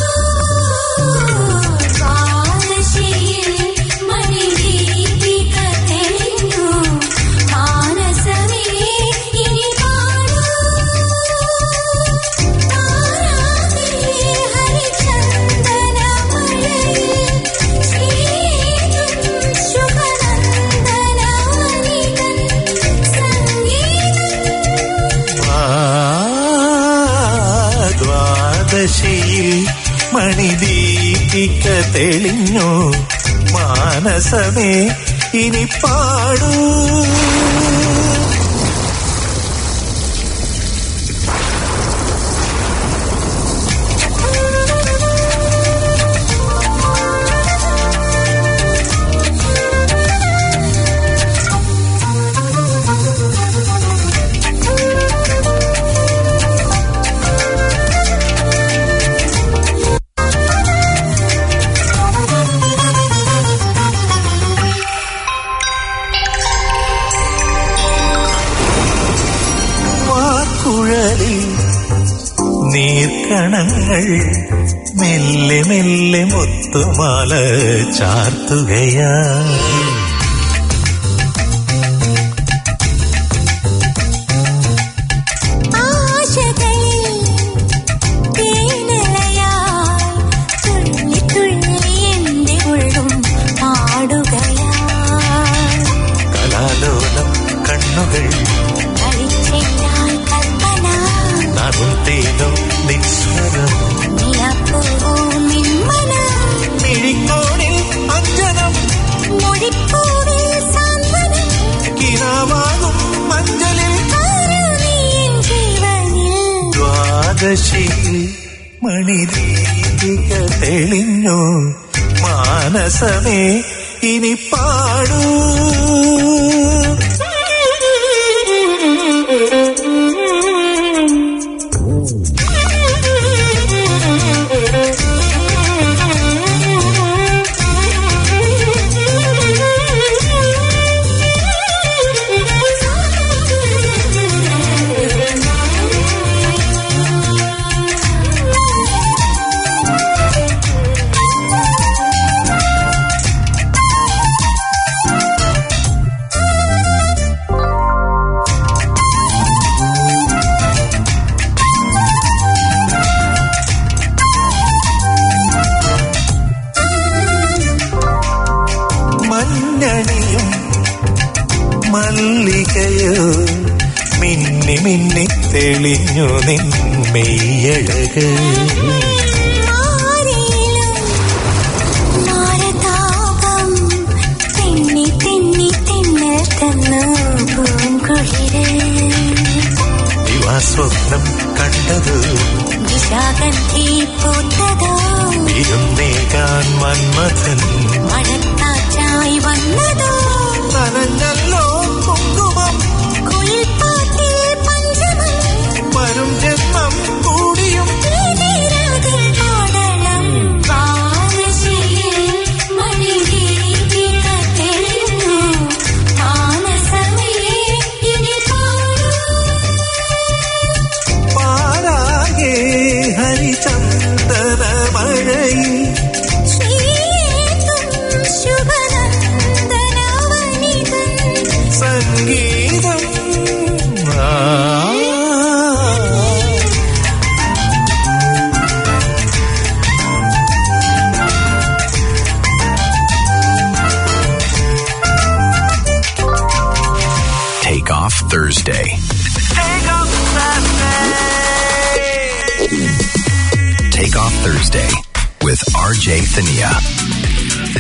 ദ്വാദശിയിൽ മണിദീപിക തെളിഞ്ഞു മാനസമേ ഇനി പാടൂ താരാതിരെ ഹരിചന്ദനമഴയിൽ ശ്രീതും ശുഭനന്ദനവനിതൻ സംഗീതം ദ്വാദശിയിൽ മണിദീപിക തെളിഞ്ഞു മാനസമേ ഇനി പാടൂ ഞങ്ങൾ മെല്ലെ മെല്ലെ മുത്തുമാല ചാർത്തുകയാ ആശകളിൽ തേനലയായി തുള്ളി തുള്ളി എന്റെ ഉള്ളും പാടുകയായി കലാലോലം കണ്ണുകൾ കളിച്ചെന്നാൽ കൽപ്പന നറും തേനും നിസ്വരം നിലപ്പൂവും നിന്മന മിഴിക്കോണിൽ അഞ്ജനം മൊഴിപ്പൂവിൽ സാന്ത്വനം കിനാവാകും മഞ്ചലിൽ കരുണീൻ ജീവനിൽ ദ്വാദശി മണിദീപിക തെളിഞ്ഞു മാനസമേ ഇനി പാടൂ മഞ്ഞണിയും മല്ലികയോ മിന്നി മിന്നി തെളിഞ്ഞു നിൻ മെയ്യഴക് മാറിയിലും മാരതാപം തെന്നി തെന്നി തെന്നൽ തന്നു പൂങ്കുളിര് ദിവാസ്വപ്നം കണ്ടത് വിശാഖത്തി പൂത്തതോ ഇരുന്നേകാൻ മന്മഥൻ മഴക്കാറ്റായി വന്നതോ നനഞ്ഞല്ലോ കുങ്കുമം കുളിപ്പാട്ടിൽ പഞ്ചമം വരും ജന്മം കൂടിയും ഇതിരാതിൽ പാടണം വാനശിയിൽ മണിദീപിക തെളിഞ്ഞു മാനസമേ ഇനി പാടൂ പാരാകെ ഹരിചന്ദന മഴയിൽ ശ്രീയേതും ശുഭനന്ദനവനിതൻ സംഗീതം ആ. Take off Thursday. Take off Thursday with RJ Thania.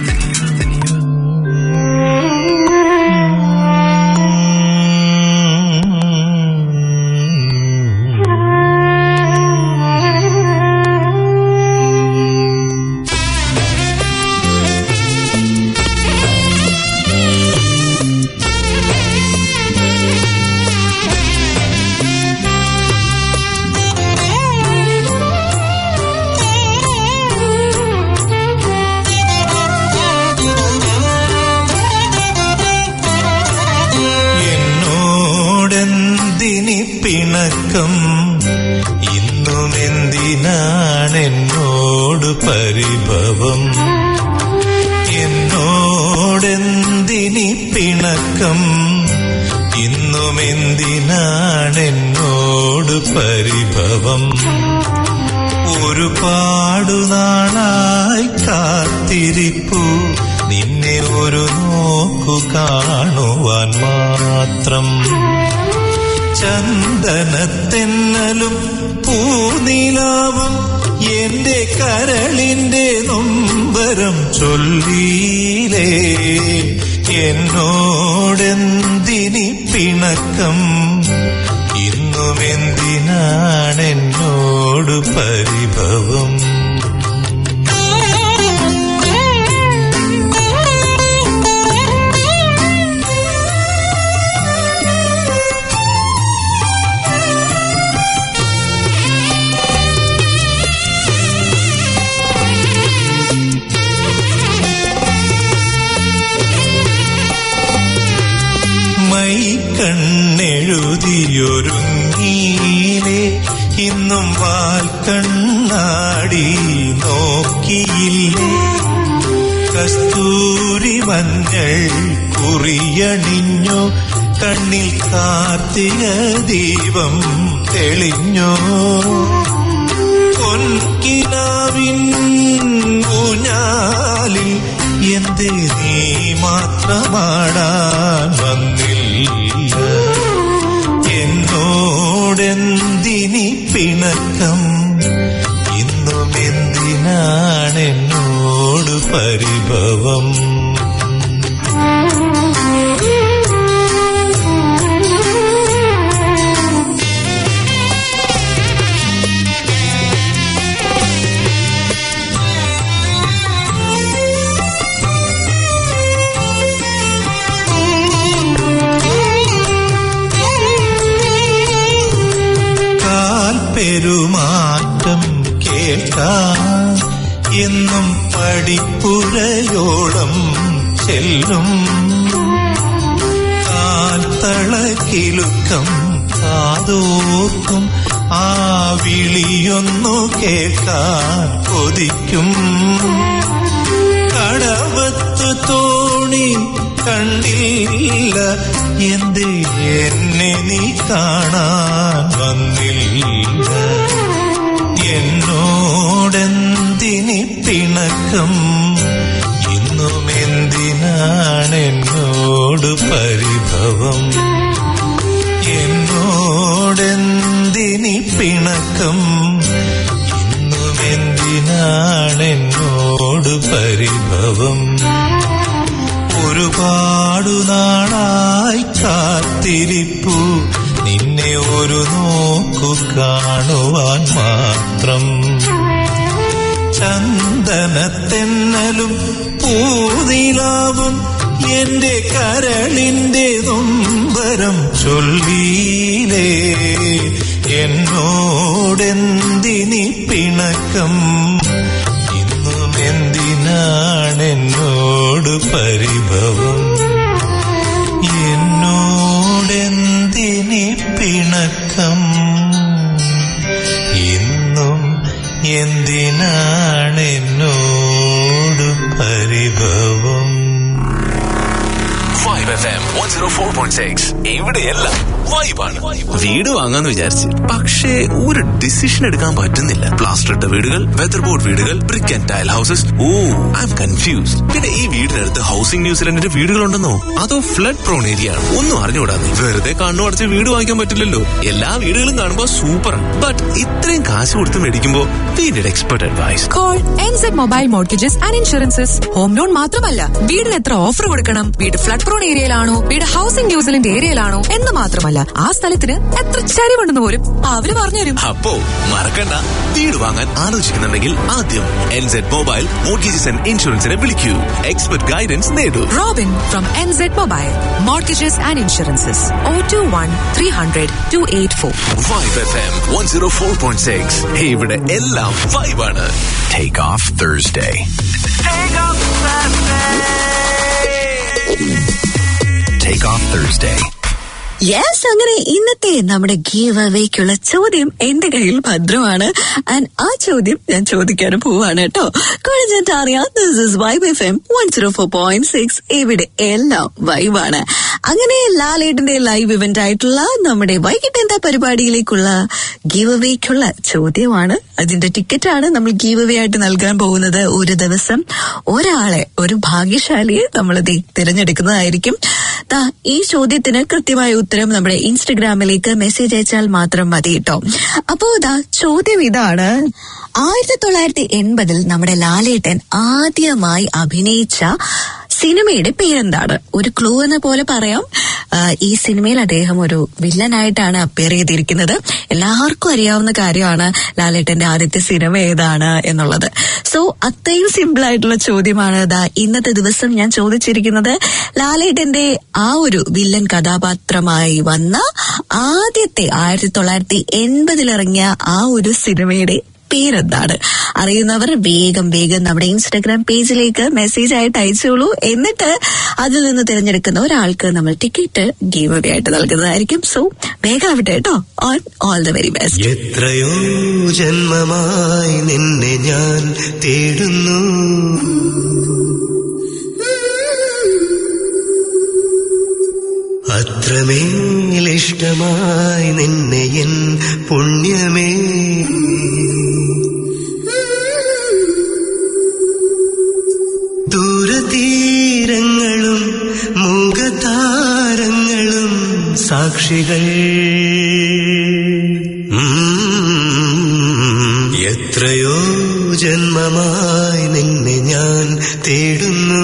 എന്നോടെന്തിനി പിണക്കം ഇന്നും എന്തിനാണ് എന്നോട് പരിഭവം എന്നോടെന്തിനി പിണക്കം ഇന്നും എന്തിനാണ് എന്നോട് പരിഭവം ഒരുപാടു നാളായി കാത്തിരിപ്പു നിന്നെ ഒരു നോക്കു കാണുവാൻ മാത്രം ചന്ദനത്തെന്നലും പൂനിലാവും എന്റെ കരളിന്റെ നൊമ്പരം ചൊല്ലീലേ എന്നോടെന്തിനി പിണക്കം ഇന്നും എന്തിനാണ് എന്നോട് പരിഭവം മൈ കണ്ണെഴുതിയൊരുങ്ങീലേ ഇന്നും വാൽ കണ്ണ കണ്ണാടി നോക്കിയില്ലേ കസ്തൂരി മഞ്ഞൾ കുറിയണിഞ്ഞോ കണ്ണിൽ കാർത്തിക ദീപം തെളിഞ്ഞോ പൊൻകിനാവിൻ ഊഞ്ഞാലിൽ എന്തേ നീ മാത്രമാടാൻ വന്നില്ല എന്നോടെന്തിനി പിണക്കം ഇന്നും എന്തിനാണ് എന്നോട് പരിഭവം കാൽ പെരുമാറ്റം കേൾക്കാൻ എന്നും പടിപ്പുഴയോളം ചെല്ലും കാൽത്തളക്കിലുക്കം കാതോർക്കും ആ വിളിയൊന്നു കേൾക്കാൻ കൊതിക്കും കടവത്ത് തോണി കണ്ടില്ല എന്തേ എന്നെ നീ കാണാൻ വന്നില്ല എന്നോടെന്തിനി പിണക്കം ഇന്നും എന്തിനാണ് എന്നോട് പരിഭവം എന്നോടെന്തിനി പിണക്കം ഇന്നും എന്തിനാണ് എന്നോട് പരിഭവം ഒരുപാടു നാളായി കാത്തിരിപ്പു നിന്നെ ഒരു നോക്കു കാണുവാൻ മാത്രം ചന്ദനത്തെന്നലും പൂനിലാവും എന്റെ കരളിന്റെ നൊമ്പരം ചൊല്ലീലേ എന്നോടെന്തിനി പിണക്കം ഇന്നും എന്തിനാണ് എന്നോട് പരിഭവം എന്നോടെന്തിനി പിണക്കം ഇന്നും എന്തിനാണ് എന്നോട് പരിഭവം Vibe F M one zero four point six ഇവിടെയെല്ലാം വൈബാണ് വീട് വാങ്ങാന്ന് വിചാരിച്ച് പക്ഷേ ഒരു ഡിസിഷൻ എടുക്കാൻ പറ്റുന്നില്ല പ്ലാസ്റ്റർ ഇട്ട വീടുകൾ വെതർ ബോർഡ് വീടുകൾ brick and tile houses oh I'm confused പിന്നെ ഈ വീടിനടുത്ത് ഹൗസിംഗ് ന്യൂസിലൻഡിന്റെ വീടുകളുണ്ടെന്നോ അതോ ഫ്ലഡ് പ്രോൺ ഏരിയ ആണ് ഒന്നും അറിഞ്ഞുകൂടാതെ വെറുതെ കണ്ണു അടച്ച് വീട് വാങ്ങിക്കാൻ പറ്റില്ലല്ലോ എല്ലാ വീടുകളും കാണുമ്പോൾ സൂപ്പർ ബട്ട് ഇത്രയും കാശ് കൊടുത്ത് മേടിക്കുമ്പോൾ we need expert advice call NZ mobile mortgages and insurances home loan മാത്രമല്ല വീടിന് എത്ര ഓഫർ കൊടുക്കണം വീട് ഫ്ലഡ് പ്രോൺ ഏരിയയിലാണോ വീട് ഹൗസിംഗ് ന്യൂസിലൻഡ് ഏരിയയിലാണോ എന്ന് മാത്രമല്ല ആ സ്ഥലത്തിന് എത്ര ചരിവുണ്ടെന്ന് പോലും അവര് പറഞ്ഞുതരും അപ്പോ മറക്കണ്ട വീട് വാങ്ങാൻ ആലോചിക്കുന്നുണ്ടെങ്കിൽ ആദ്യം എൻസെഡ് മൊബൈൽ മോർഗേജസ് ആൻഡ് ഇൻഷുറൻസിനെ വിളിക്കൂ എക്സ്പെർട്ട് ഗൈഡൻസ് നേടൂ Robin from NZ mobile mortgages and insurances oh two one three hundred two eight four vibe F M one zero four point six ഇവിടെ എല്ലാം വൈബാണ് Take off Thursday. Take off Thursday. Yes അങ്ങനെ ഇന്നത്തെ നമ്മുടെ ഗീവ് അവേക്കുള്ള ചോദ്യം എന്റെ കയ്യിൽ ഭദ്രമാണ് ആൻഡ് ആ ചോദ്യം ഞാൻ ചോദിക്കാൻ പോവാണ് കേട്ടോ കോളേജ് അറിയാം this is vibe F M one zero four point six ഇവിടെ എല്ലാം വൈബാണ് അങ്ങനെ ലാലേട്ടിന്റെ ലൈവ് ഇവന്റ് ആയിട്ടുള്ള നമ്മുടെ വൈകിട്ട് എന്താ പരിപാടിയിലേക്കുള്ള ഗീവ് അവേക്കുള്ള ചോദ്യമാണ് അതിന്റെ ടിക്കറ്റാണ് നമ്മൾ ഗീവ് അവേ ആയിട്ട് നൽകാൻ പോകുന്നത് ഒരു ദിവസം ഒരാളെ ഒരു ഭാഗ്യശാലിയെ നമ്മൾ തിരഞ്ഞെടുക്കുന്നതായിരിക്കും ദാ ഈ ചോദ്യത്തിന് കൃത്യമായ ഉത്തരം നമ്മുടെ ഇൻസ്റ്റഗ്രാമിലേക്ക് മെസ്സേജ് അയച്ചാൽ മാത്രം മതി കേട്ടോ അപ്പോ ദാ ചോദ്യം ഇതാണ് ആയിരത്തി തൊള്ളായിരത്തി എൺപതിൽ നമ്മുടെ ലാലേട്ടൻ ആദ്യമായി അഭിനയിച്ച സിനിമയുടെ പേരെന്താണ് ഒരു ക്ലൂ എന്ന പോലെ പറയാം ആ, ഈ സിനിമയിൽ അദ്ദേഹം ഒരു വില്ലനായിട്ടാണ് അപ്പിയർ ചെയ്തിരിക്കുന്നത് എല്ലാവർക്കും അറിയാവുന്ന കാര്യമാണ് ലാലേട്ടന്റെ ആദ്യത്തെ സിനിമ ഏതാണ് എന്നുള്ളത് സോ അത്രയും സിമ്പിൾ ആയിട്ടുള്ള ചോദ്യമാണ് ദാ ഇന്നത്തെ ദിവസം ഞാൻ ചോദിച്ചിരിക്കുന്നത് ലാലേട്ടന്റെ ആ ഒരു വില്ലൻ കഥാപാത്രമായി വന്ന ആദ്യത്തെ ആയിരത്തി തൊള്ളായിരത്തി എൺപതിൽ ഇറങ്ങിയ ആ ഒരു സിനിമയുടെ പേരെന്താണ് അറിയുന്നവർ വേഗം വേഗം നമ്മുടെ ഇൻസ്റ്റാഗ്രാം പേജിലേക്ക് മെസ്സേജ് ആയിട്ട് അയച്ചോളൂ എന്നിട്ട് അതിൽ നിന്ന് തിരഞ്ഞെടുക്കുന്ന ഒരാൾക്ക് നമ്മൾ ടിക്കറ്റ് ഗെയിം ആയിട്ട് നൽകുന്നതായിരിക്കും സോ വേഗാവട്ടെ കേട്ടോ on all the very best എത്രയോ ജന്മമായി നിന്നെ ഞാൻ തേടുന്നു അത്രമേലിഷ്ടമായി നിന്നെ എൻ പുണ്യമേ ദൂരതീരങ്ങളും മുഖതാരങ്ങളും സാക്ഷികൾ ഉം. എത്രയോ ജന്മമായി നിന്നെ ഞാൻ തേടുന്നു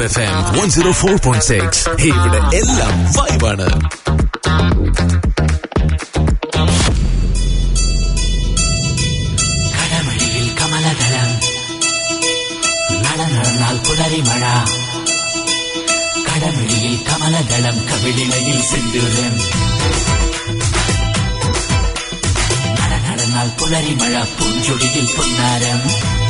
F M one zero four point six ഇവിടെ എല്ലാം വൈബാണ് കടമഴിയിൽ കമലദളം നട നടന്നാൽ പുലരിമഴ കടമഴിയിൽ കമലദളം കവിളിണയിൽ സിന്ദൂരം നട നടന്നാൽ പുലരിമഴ പൂഞ്ചൊടിയിൽ പൊന്നാരം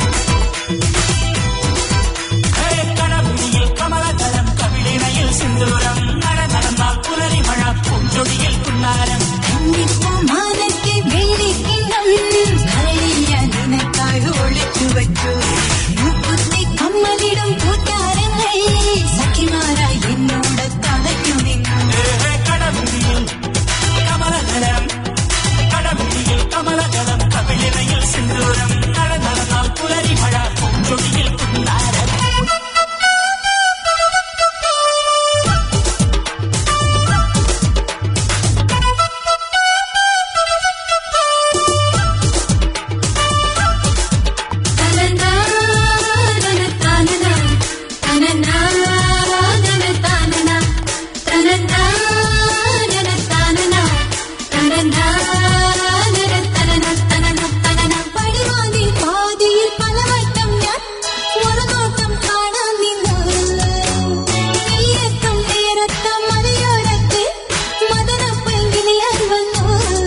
കടമഴിയിൽ കമലദളം കവിളിണയിൽ സിന്ദൂരം നട നടന്നാൽ പുലരിമഴ പൂഞ്ചൊടിയിൽ പൊന്നാരം മാനത്തെ വെള്ളിക്കിണ്ണം കളിയ നിനക്കായി ഒളിച്ചു വച്ചു മുക്കുത്തി കമ്മലിടും കൂട്ടാരങ്ങൾ സഖിമാരായി എന്നോട് തളയ്ക്കു നിന്നു കടമഴിയിൽ കമലദളം കടമഴിയിൽ കമലദളം കവിളിണയിൽ സിന്ദൂരം നട നടന്നാൽ പുലരിമഴ പൂഞ്ചൊടിയിൽ പൊന്നാരം പടിവാതിൽ പാതിയിൽ പലവട്ടം ഞാൻ ഒരു നോട്ടം കാണാൻ നിന്നു നീയെത്തും നേരത്ത് മലയോരത്ത് മദനപ്പൈങ്കിളിയായി വന്നു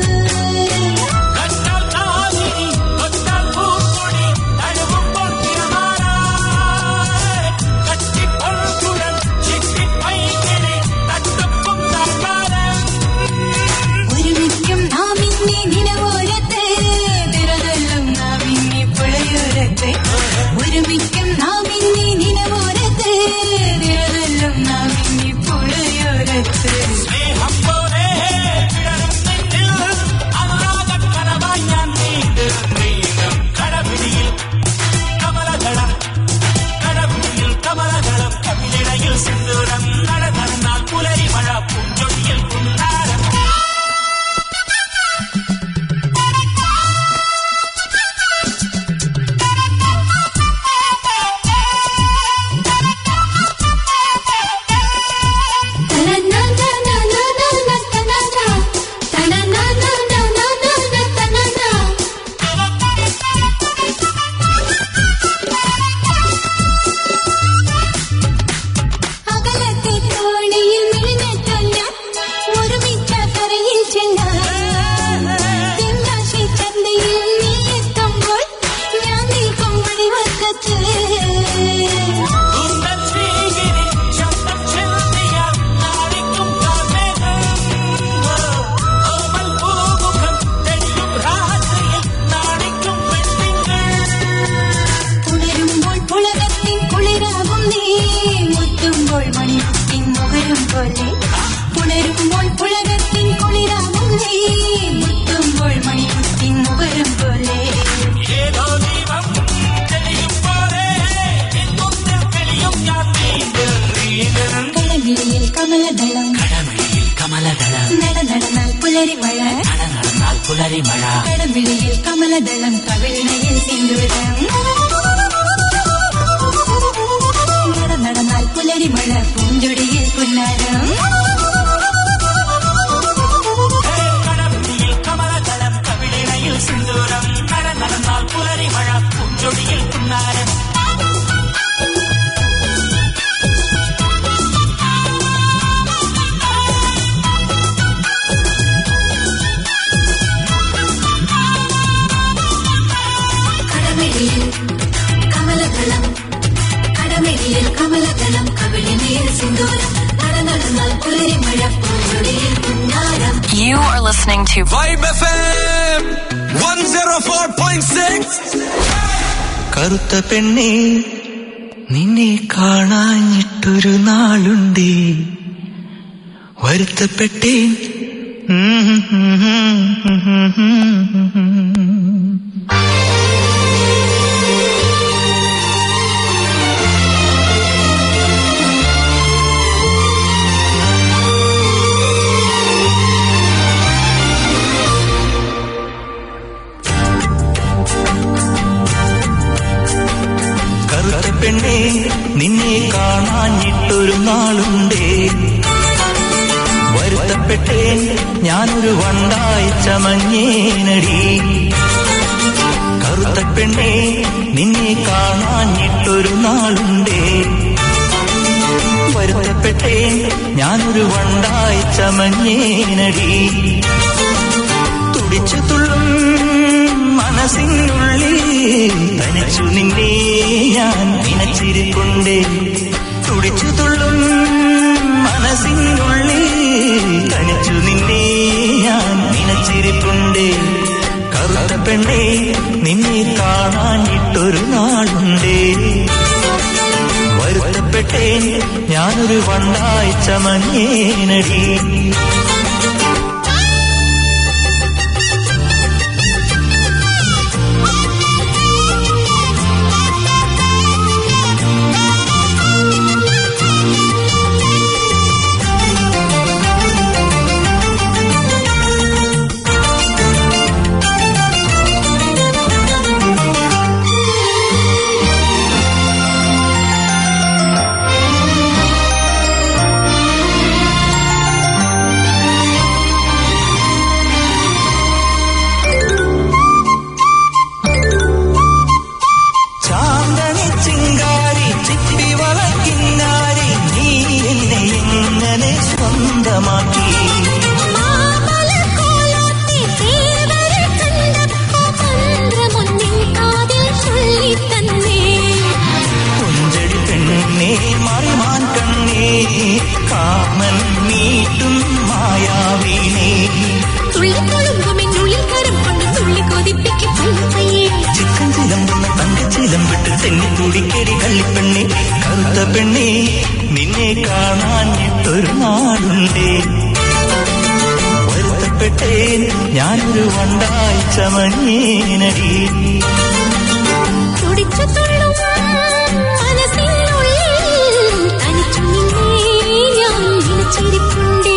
ഒരുമിക്കും നാം ഇനി നിലവോരത്ത് തിരതല്ലും നാം ഇനി പുഴയോരത്ത് ഒരുമിക്കും നാം ഇനി നിലവോരത്ത് തിരതല്ലും നാം ഇനി പുഴയോരത്ത് സ്നേഹം പോലെ വിടരും നെഞ്ചിൽ അനുരാഗക്കനവായി ഞാൻ നീണ്ടും നീണ്ടും കടപിടിയിൽ കമലദളം കടപിടിയിൽ കമലദളം കവിളിടയിൽ സിന്ദൂരം നട നടന്നാൽ പുലരി മഴ പൂഞ്ചൊടിയിൽ പുന്നാരം അകലത്തെ തോണിയിൽ മിഴിഞ്ഞിട്ടല്ല ഒരുമിച്ച കരയിൽ ചെല്ലാം തെങ്കാശി ചന്തയിൽ നീ എത്തുമ്പോൾ ഞാൻ നിൽക്കും വഴിവക്കത്ത് ഉന്നത ശ്രീഗിരി ശബ്ദം ചെലുത്തിയാൽ നാടിക്കും കാർമേഘം ഓമൽ പൂമുഖം തെളിയും രാത്രിയിൽ നാടിക്കും പെണ്ണിങ്ങൾ പുലരുമ്പോൾ പുളകത്തിൻ കുളിരാകും നീ മുത്തുമ്പോൾ മണിമുത്തിൻ മുഖരും പോലെ പുലരുമ്പോൾ പുളകത്തിൻ കുളിരാകും നീ മുത്തുമ്പോൾ മണിമുത്തിൻ മുഖരും പോലെ ഏതോ ദീപം തെളിയും പോലെ എന്നുന്നിൽ തെളിയും ഞാൻ നീണ്ടും നീണ്ടും കടമിഴിയിൽ കമലദളം കടമിഴിയിൽ കമലദളം നട നടന്നാൽ പുലരിമഴ നട നടന്നാൽ പുലരിമഴ കടമിഴിയിൽ കമലദളം കവിളിണയിൽ സിന്ദൂരം നട നടന്നാൽ പുലരിമഴ പൂഞ്ചൊടിയിൽ പുന്നാരം കടമിഴിയിൽ കമലദളം കവിളിണയിൽ സിന്ദൂരം നട നടന്നാൽ പുലരിമഴ പൂഞ്ചൊടിയിൽ പുന്നാരം കടമിഴിയിൽ കമലദളം കടമിഴിയിൽ കമലദളം കവിളിണയിൽ സിന്ദൂരം നട നടന്നാൽ പുലരിമഴ പൂഞ്ചൊടിയിൽ പുന്നാരം You are listening to Vibe FM 104.6 കറുത്ത പെണ്ണേ നിന്നെ കാണാഞ്ഞിട്ടൊരു നാളുണ്ടേ വരുത്തപ്പെട്ടേൻ കറുത്ത പെണ്ണേ നിന്നെ കാണാഞ്ഞിട്ട് ഞാനൊരു വണ്ടായി ചമഞ്ഞേനടി കറുത്ത പെണ്ണേ നിന്നെ കാണാഞ്ഞിട്ടൊരു നാളുണ്ടേ വരുത്തപ്പെട്ടേ ഞാനൊരു വണ്ടായി ചമഞ്ഞേനടി തുടിച്ചു തുള്ളും മനസ്സിനുള്ളിൽ തനിച്ചു നിന്നെ ഞാൻ നിനച്ചിരിപ്പുണ്ടേ തുടിച്ചു തുള്ളും മനസ്സിനുള്ളിൽ തനിച്ചു നിന്നെ ഞാൻ നിനച്ചിരിപ്പുണ്ടേ കറുത്ത പെണ്ണേ നിന്നെ കാണാനിട്ടൊരു നാളുണ്ടേ വരുത്തപ്പെട്ടേ ഞാനൊരു വണ്ടായി ചമഞ്ഞേനടി ചാന്തണി ചിങ്കാരി ചിപ്പി വളക്കിന്നാരി നീ എന്നെ എങ്ങനെ സ്വന്തമാക്കി മാമലക്കോലത്തെ തേവരെ കണ്ടപ്പോ മന്ത്രമൊന്നിൻ കാതിൽ ചൊല്ലിത്തന്നേ. കൊഞ്ചടി പെണ്ണേ മറിമാൻ കണ്ണേ കാമൻ നീട്ടും മായാവീണേ തുള്ളിത്തുളുമ്പുമെന്നുള്ളിൽ കരം കൊണ്ട് തുള്ളി കൊതിപ്പിക്കും പയ്യെ ചിക്കൻ ചിലമ്പുന്ന തങ്കച്ചിലമ്പിട്ട് തെന്നിക്കൂടിക്കേടി കള്ളിപ്പെണ്ണേ കറുത്ത പെണ്ണേ നിന്നെ കാണാഞ്ഞിട്ടൊരു നാളുണ്ടേ വരുത്തപ്പെട്ടേ ഞാനൊരു വണ്ടായി ചമഞ്ഞേനടി തുടിച്ചു തുള്ളും മനസ്സിനുള്ളിൽ തനിച്ചു നിന്നേ ഞാൻ നിലച്ചിരിപ്പുണ്ടേ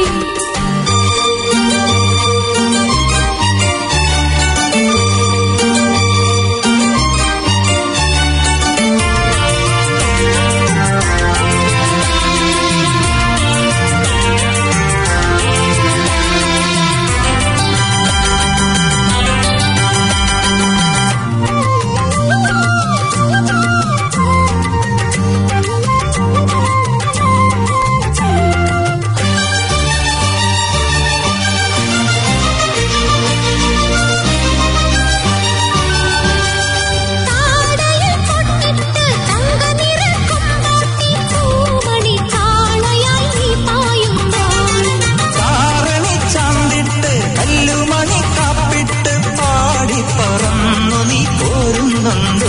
താടയിൽ പൊട്ടിട്ട് തങ്കനിറ കൊണ്ടാട്ടി പൂമണി കാളയായി നീ പായുമ്പോൾ താരണി ചാന്തിട്ട് കല്ലുമണി കാപ്പിട്ട് പാടി പറന്നു നീ പോരുന്നുണ്ടോ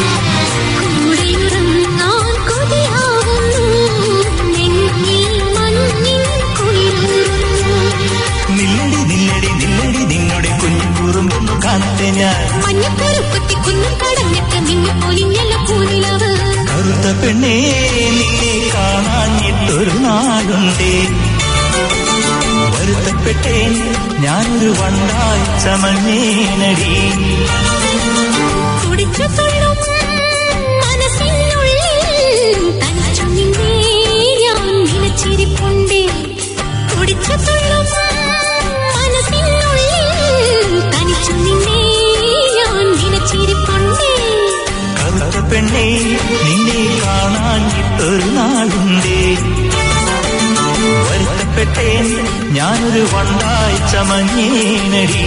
കൂടെയുറങ്ങാൻ കൊതിയാവുന്നു നെഞ്ചിൽ മഞ്ഞിൻ കുളിരുന്നു നില്ലടി നില്ലടി നില്ലടി നിന്നുടെ കുഞ്ഞു കുറുമ്പൊന്നു കാണട്ടെ ഞാൻ മഞ്ഞപ്പുറക്കുത്തി കുന്നും കടഞ്ഞിട്ട് നിന്നെ പൊലിഞ്ഞല്ല പൂനിലവ് കറുത്ത പെണ്ണേ നിന്നെ കാണാഞ്ഞിട്ടൊരു നാളുണ്ടേ വരുത്തപ്പെട്ടേ ഞാനൊരു വണ്ടായി ചമഞ്ഞേനടി തുടിച്ചു തുള്ളും മനസ്സിനുള്ളിൽ തനിച്ചു നിന്നേ ഞാൻ നിലച്ചിരിപ്പുണ്ടേ തുടിച്ചു തുള്ളും മനസ്സിനുള്ളിൽ തനിച്ചു നിന്നേ ഞാൻ നിലച്ചിരിപ്പുണ്ടേ കറുത്ത പെണ്ണേ നിന്നെ കാണാഞ്ഞിട്ടൊരു നാളുണ്ടേ വരുത്തപ്പെട്ടേ ഞാനൊരു വണ്ടായി ചമഞ്ഞേനടി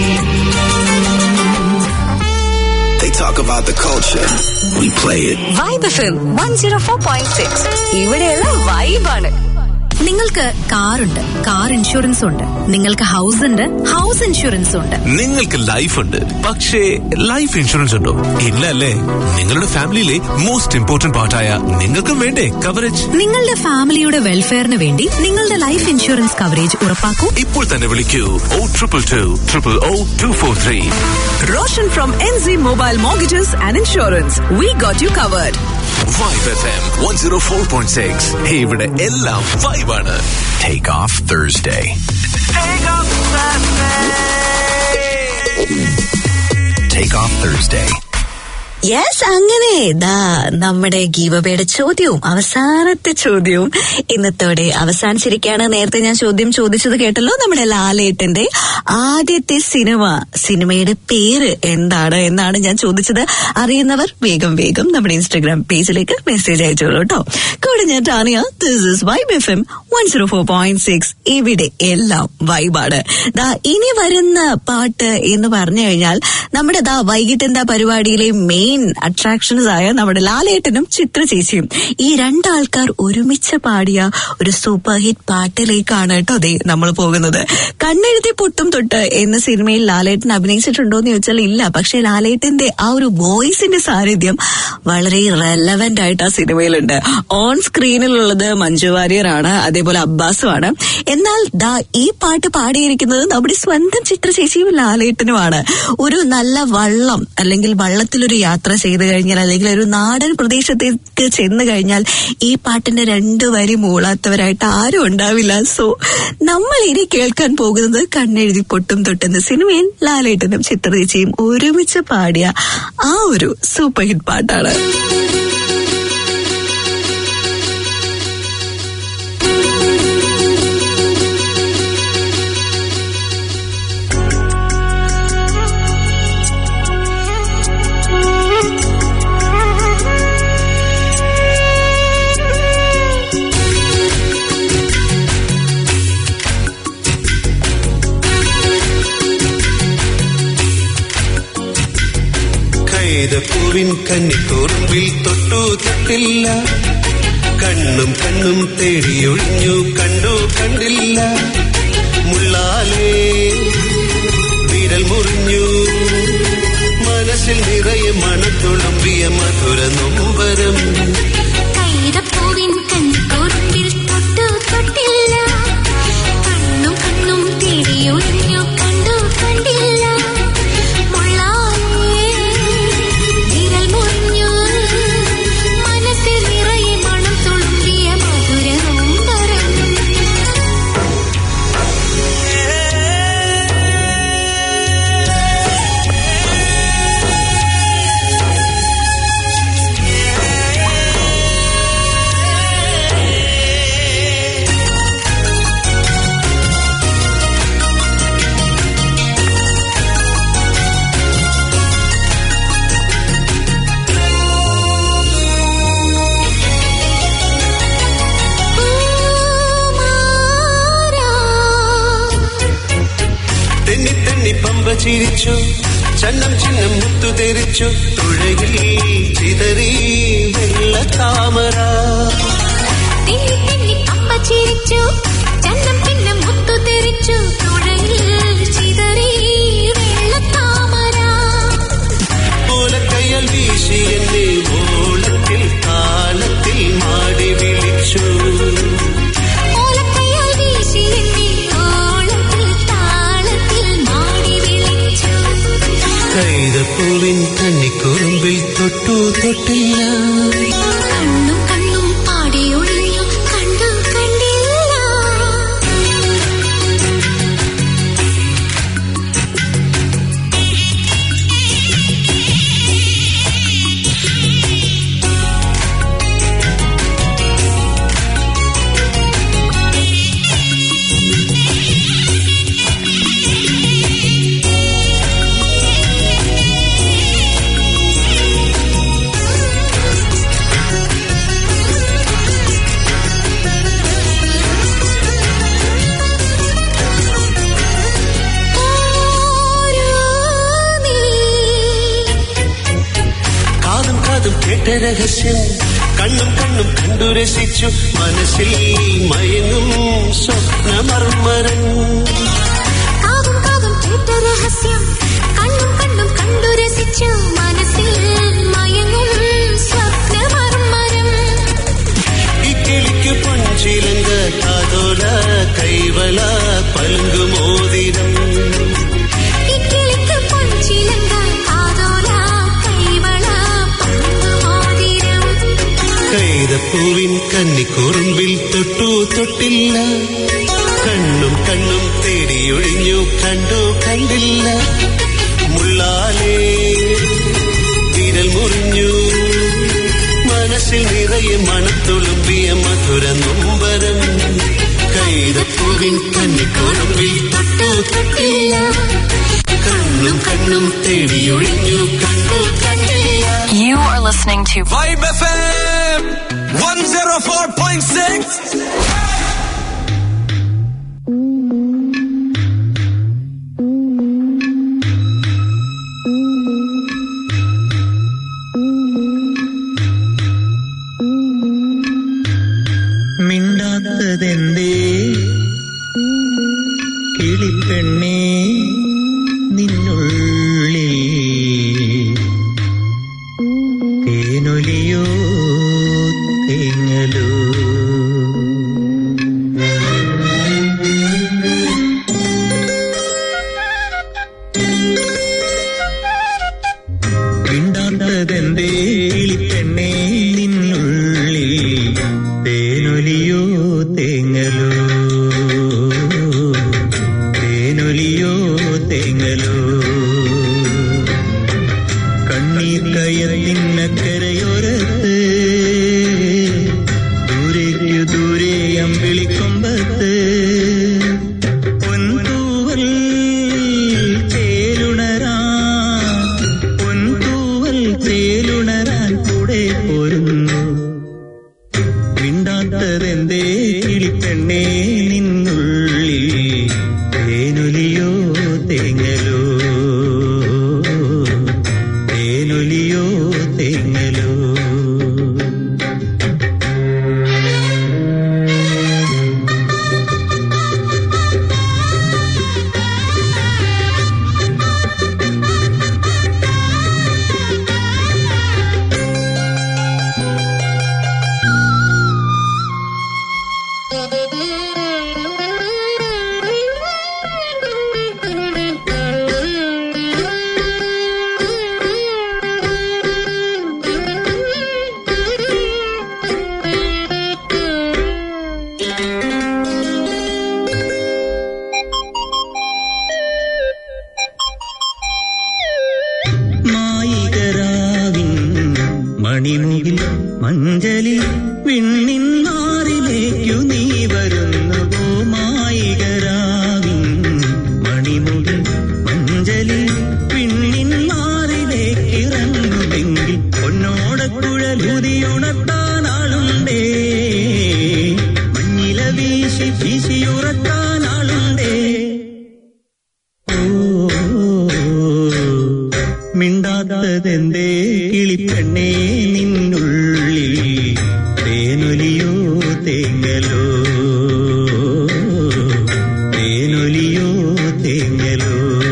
They talk about the culture. We play it. Vibe F M one zero four point six ഇവിടെയുള്ള വൈബാണ് നിങ്ങൾക്ക് കാറുണ്ട് കാർ ഇൻഷുറൻസ് ഉണ്ട് നിങ്ങൾക്ക് ഹൗസ് ഉണ്ട് ഹൗസ് ഇൻഷുറൻസ് ഉണ്ട് നിങ്ങൾക്ക് ലൈഫ് ഉണ്ട് പക്ഷേ ലൈഫ് ഇൻഷുറൻസ് ഉണ്ടോ ഇല്ല അല്ലേ നിങ്ങളുടെ ഫാമിലിയിലെ മോസ്റ്റ് ഇമ്പോർട്ടന്റ് പാർട്ടായ നിങ്ങൾക്കും വേണ്ടേ കവറേജ് നിങ്ങളുടെ ഫാമിലിയുടെ വെൽഫെയറിന് വേണ്ടി നിങ്ങളുടെ ലൈഫ് ഇൻഷുറൻസ് കവറേജ് ഉറപ്പാക്കൂ ഇപ്പോൾ തന്നെ വിളിക്കൂ ഓ triple two triple oh two four three Roshan from NZ Mobile Mortgages and Insurance. We got you covered. Vibe F M one zero four point six ഇവിടെ എല്ലാം വൈബാണ് Take off Thursday. Take off Thursday yes അങ്ങനെ ദാ നമ്മുടെ ഗീവബയുടെ ചോദ്യവും അവസാനത്തെ ചോദ്യവും ഇന്നത്തോടെ അവസാനിച്ചിരിക്കുകയാണ് നേരത്തെ ഞാൻ ചോദ്യം ചോദിച്ചത് കേട്ടല്ലോ നമ്മുടെ ലാലേട്ടന്റെ ആദ്യത്തെ സിനിമ സിനിമയുടെ പേര് എന്താണ് എന്നാണ് ഞാൻ ചോദിച്ചത് അറിയുന്നവർ വേഗം വേഗം നമ്മുടെ ഇൻസ്റ്റാഗ്രാം പേജിലേക്ക് മെസ്സേജ് അയച്ചോളൂ കേട്ടോ കൂടെ ഞാൻ Tania this is vibe F M one zero four point six ഇവിടെ എല്ലാം വൈബാണ് ദാ ഇനി വരുന്ന പാട്ട് എന്ന് പറഞ്ഞു കഴിഞ്ഞാൽ നമ്മുടെ ദാ വൈകിട്ട് എന്താ പരിപാടിയിലെ മെയിൻ അട്രാക്ഷൻസ് ആയ നമ്മുടെ ലാലേട്ടനും ചിത്ര ചേച്ചിയും ഈ രണ്ടാൾക്കാർ ഒരുമിച്ച് പാടിയ ഒരു സൂപ്പർ ഹിറ്റ് പാട്ടിലേക്കാണ് കേട്ടോ അതെ നമ്മൾ പോകുന്നത് കണ്ണെഴുതി പൊട്ടും തൊട്ട് എന്ന സിനിമയിൽ ലാലേട്ടൻ അഭിനയിച്ചിട്ടുണ്ടോ എന്ന് ചോദിച്ചാൽ ഇല്ല പക്ഷെ ലാലേട്ടന്റെ ആ ഒരു വോയിസിന്റെ സാന്നിധ്യം വളരെ റെലവെന്റ് ആയിട്ട് ആ സിനിമയിലുണ്ട് ഓൺ സ്ക്രീനിലുള്ളത് മഞ്ജു വാര്യറാണ് അതേപോലെ അബ്ബാസുമാണ് എന്നാൽ ദാ ഈ പാട്ട് പാടിയിരിക്കുന്നത് നമ്മുടെ സ്വന്തം ചിത്ര ചേച്ചിയും ലാലേട്ടനുമാണ് ഒരു നല്ല വള്ളം അല്ലെങ്കിൽ വള്ളത്തിലൊരു യാത്ര ചെയ്തു കഴിഞ്ഞാൽ അല്ലെങ്കിൽ ഒരു നാടൻ പ്രദേശത്തേക്ക് ചെന്ന് കഴിഞ്ഞാൽ ഈ പാട്ടിന്റെ രണ്ട് വരി മൂളാത്തവരായിട്ട് ആരും ഉണ്ടാവില്ല സോ നമ്മൾ ഇനി കേൾക്കാൻ പോകുന്നത് കണ്ണെഴുതി പൊട്ടും തൊട്ടെന്ന സിനിമയിൽ ലാലേട്ടനും ചിത്ര ചേച്ചിയും ഒരുമിച്ച് പാടിയ ആ ഒരു സൂപ്പർ ഹിറ്റ് പാട്ടാണ് കൈതപ്പൂവിൻ കന്നിക്കോറുമ്പിൽ തൊട്ടു തൊട്ടില്ല കണ്ണും കണ്ണും തേടിയൊഴിഞ്ഞു കണ്ടു കണ്ടില്ല മുള്ളാലേ വിരൽ മുറിഞ്ഞു മനസ്സിൽ നിറയെ മണത്തുളുമ്പിയ മധുര നൊമ്പരം കൈതപ്പൂവിൻ കണ്ണിക്കോർപ്പിൽ തൊട്ടു തൊട്ടില്ല കണ്ണും കണ്ണും തേടിയൊഴിഞ്ഞു കണ്ടു കണ്ടില്ല മുള്ളാലേ വിരൽ മുറിഞ്ഞു മനസ്സിൽ നിറയെ മണം തുളുമ്പിയ മധുര നൊമ്പരം തെന്നി തെന്നി പമ്പ ചിരിച്ചു ചന്നം ചിന്നം മുത്തു തെറിച്ചു തുഴയിൽ ചിതറി വെള്ള താമര തെന്നി തെന്നി അമ്മ ചിരിച്ചു ചന്നം പിന്നെ മുത്തു തെറിച്ചു തുഴയിൽ ചിതറി വെള്ളത്താമര ഓലക്കയ്യാൽ വീശി എന്നെ ഓളത്തിൽ താളത്തിൽ മാടി വിളിച്ചു ഓലക്കയ്യാൽ വീശി എന്നെ ഓളത്തിൽ താളത്തിൽ മാടി വിളിച്ചു കൈതപ്പൂവിൻ കണ്ണിക്കുറുമ്പിൽ തൊട്ടു തൊട്ടില്ല കണ്ണും കണ്ണും പാടിയൊഴിഞ്ഞു കണ്ടു കണ്ടില്ല കാതും കാതും കേട്ട രഹസ്യം കണ്ണും കണ്ണും കണ്ടു രസിച്ചു മനസ്സിൽ മയങ്ങും സ്വപ്നമർമ്മരൻ കാതും കാതും കേട്ട രഹസ്യം കണ്ണും കണ്ണും കണ്ടു രസിച്ചു മനസ്സിൽ മയങ്ങും സ്വപ്നമർമ്മരം ഇക്കിളിക്ക് പൊഞ്ചിലങ്ക കാതോല കൈവള പലുങ്കുമോതിരം ഇക്കിളിക്ക് പൊൻചിലങ്ക കാതോല കൈവള പങ്കുമോതിരം കൈതപ്പൂവിൻ കന്നിക്കുറുമ്പിൽ തൊട്ടു തൊട്ടില്ല കണ്ണും കണ്ണും തേടിയൊഴിഞ്ഞു കണ്ടു കണ്ടില്ല മുള്ളാലേ വിരൽ മുറിഞ്ഞു മനസ്സിൽ നിറയെ മണത്തുളുമ്പിയ മധുര നൊമ്പരം കൈതപ്പൂവിൻ കന്നിക്കുറുമ്പിൽ തൊട്ടു തൊട്ടില്ല കണ്ണും കണ്ണും തേടിയൊഴിഞ്ഞു കണ്ടു കണ്ടില്ല You are listening to Vibe FM 104.6. മിണ്ടാത്തതെന്തേ കിളിപ്പെണ്ണേ നിന്നുള്ളിൽ തേനൊലിയോ തേങ്ങലോ മിണ്ടാത്തതെന്തേ കിളിപ്പെണ്ണേ നിന്നുള്ളിൽ തേനൊലിയോ തേങ്ങലോ തേനൊലിയോ തേങ്ങലോ കണ്ണീർ കയറിന്നക്കരയോരത്ത് ദൂരേക്കു ദൂരെ അമ്പിളിക്കൊമ്പത്ത് പൊൻതൂവൽ ചേലുണരാൻ പൊൻതൂവൽ ചേലുണരാൻ കൂടെ പോരുന്നു മിണ്ടാത്തതെന്തേ കിളിപ്പെണ്ണേ നിന്നുള്ളിൽ തേനൊലിയോ തേങ്ങലോ തേനൊലിയോ തേങ്ങലോ മായികരാവിൻ മണിമുകിൽ മഞ്ചലിൽ വിണ്ണിൻ മാറിലേക്കു നീ വരുന്നുവോ മായികരാവിൻ മണിമുകിൽ മഞ്ചലിൽ വിണ്ണിൻ മാറിലേക്ക് ഇറങ്ങുമെങ്കിൽ പൊന്നോടക്കുഴലുതിയുണർത്താൻ ആളുണ്ടേ മഞ്ഞില വീശി വീശിയുറക്കാൻ ആളുണ്ടേ മിണ്ടാത്തതെന്തേ കിളിപ്പെണ്ണേ നിന്നുള്ളിൽ തേനൊലിയോ തേങ്ങലോ തേനൊലിയോ തേങ്ങലോ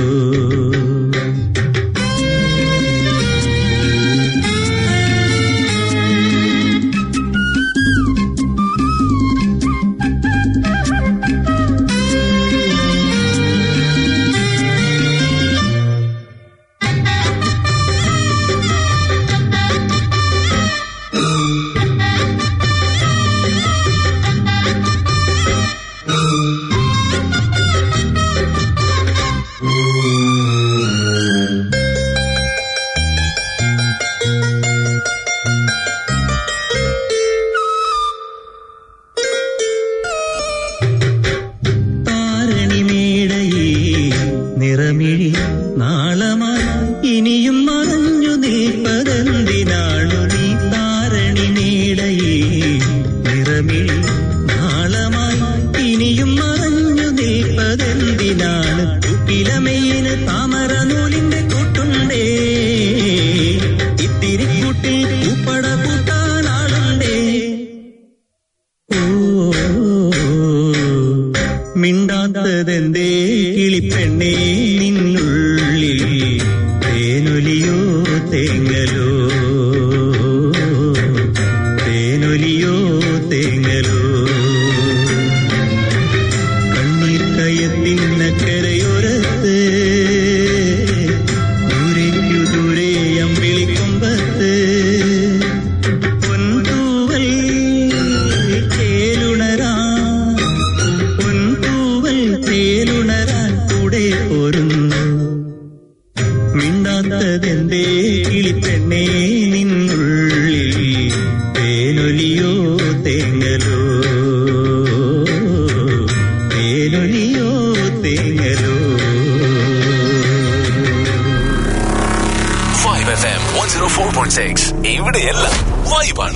താരണിമേടയിൽ നിറമിഴി നാളമായി ഇനിയും മറഞ്ഞു നിൽപ്പതെന്തിനാണു നീ താരണിമേടയിൽ നിറമിഴി നാളമായി ഇനിയും മറഞ്ഞു നിൽപ്പതെന്തിനാണ് കുപ്പിലമയിന് താമര നൂലിന്റെ കൂട്ടുണ്ടേ ഇത്തിരി കൂട്ടിൽ പൂപ്പട കൂട്ടാനാളുണ്ടേ മിണ്ടാത്തതെന്തേ കിളിപ്പെണ്ണേ നിന്നുള്ളിൽ തേനൊലിയോ തേങ്ങലോ തേനൊലിയോ തേങ്ങലോ കണ്ണീർ കയത്തിനക്കരയോരത്ത് ദൂരേക്കു ദൂരെ അമ്പിളിക്കൊമ്പത്ത് പൊൻതൂവൽ ചേലുണരാൻ പൊൻതൂവൽ ചേലുണരാൻ കൂടെ പോരുന്നു പോയിന്റ് സിക്സ് ഇവിടെയെല്ലാം വൈബാണ്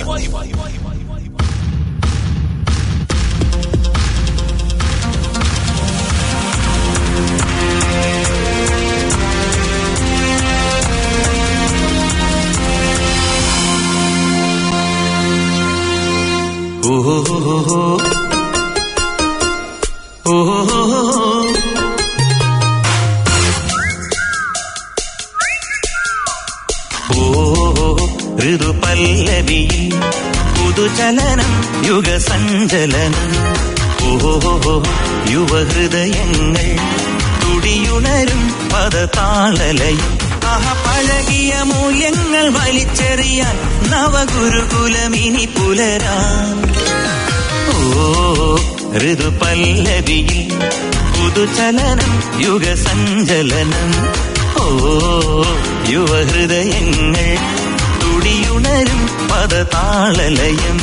ഋതുപല്ലവിയിൽ പുതുചലനം യുഗസഞ്ചലനം ഓഹോ യുവഹൃദയങ്ങൾ തുടിയുണരും പദതാളലയും ആഹ പഴകിയ മൂല്യങ്ങൾ വലിച്ചെറിയാൻ നവഗുരുകുലമിനി പുലരാൻ ഓ ഋതുപല്ലവിയിൽ പുതുചലനം യുഗസഞ്ചലനം ഓ യുവഹൃദയങ്ങൾ തുടിയുണരും പദതാളലയം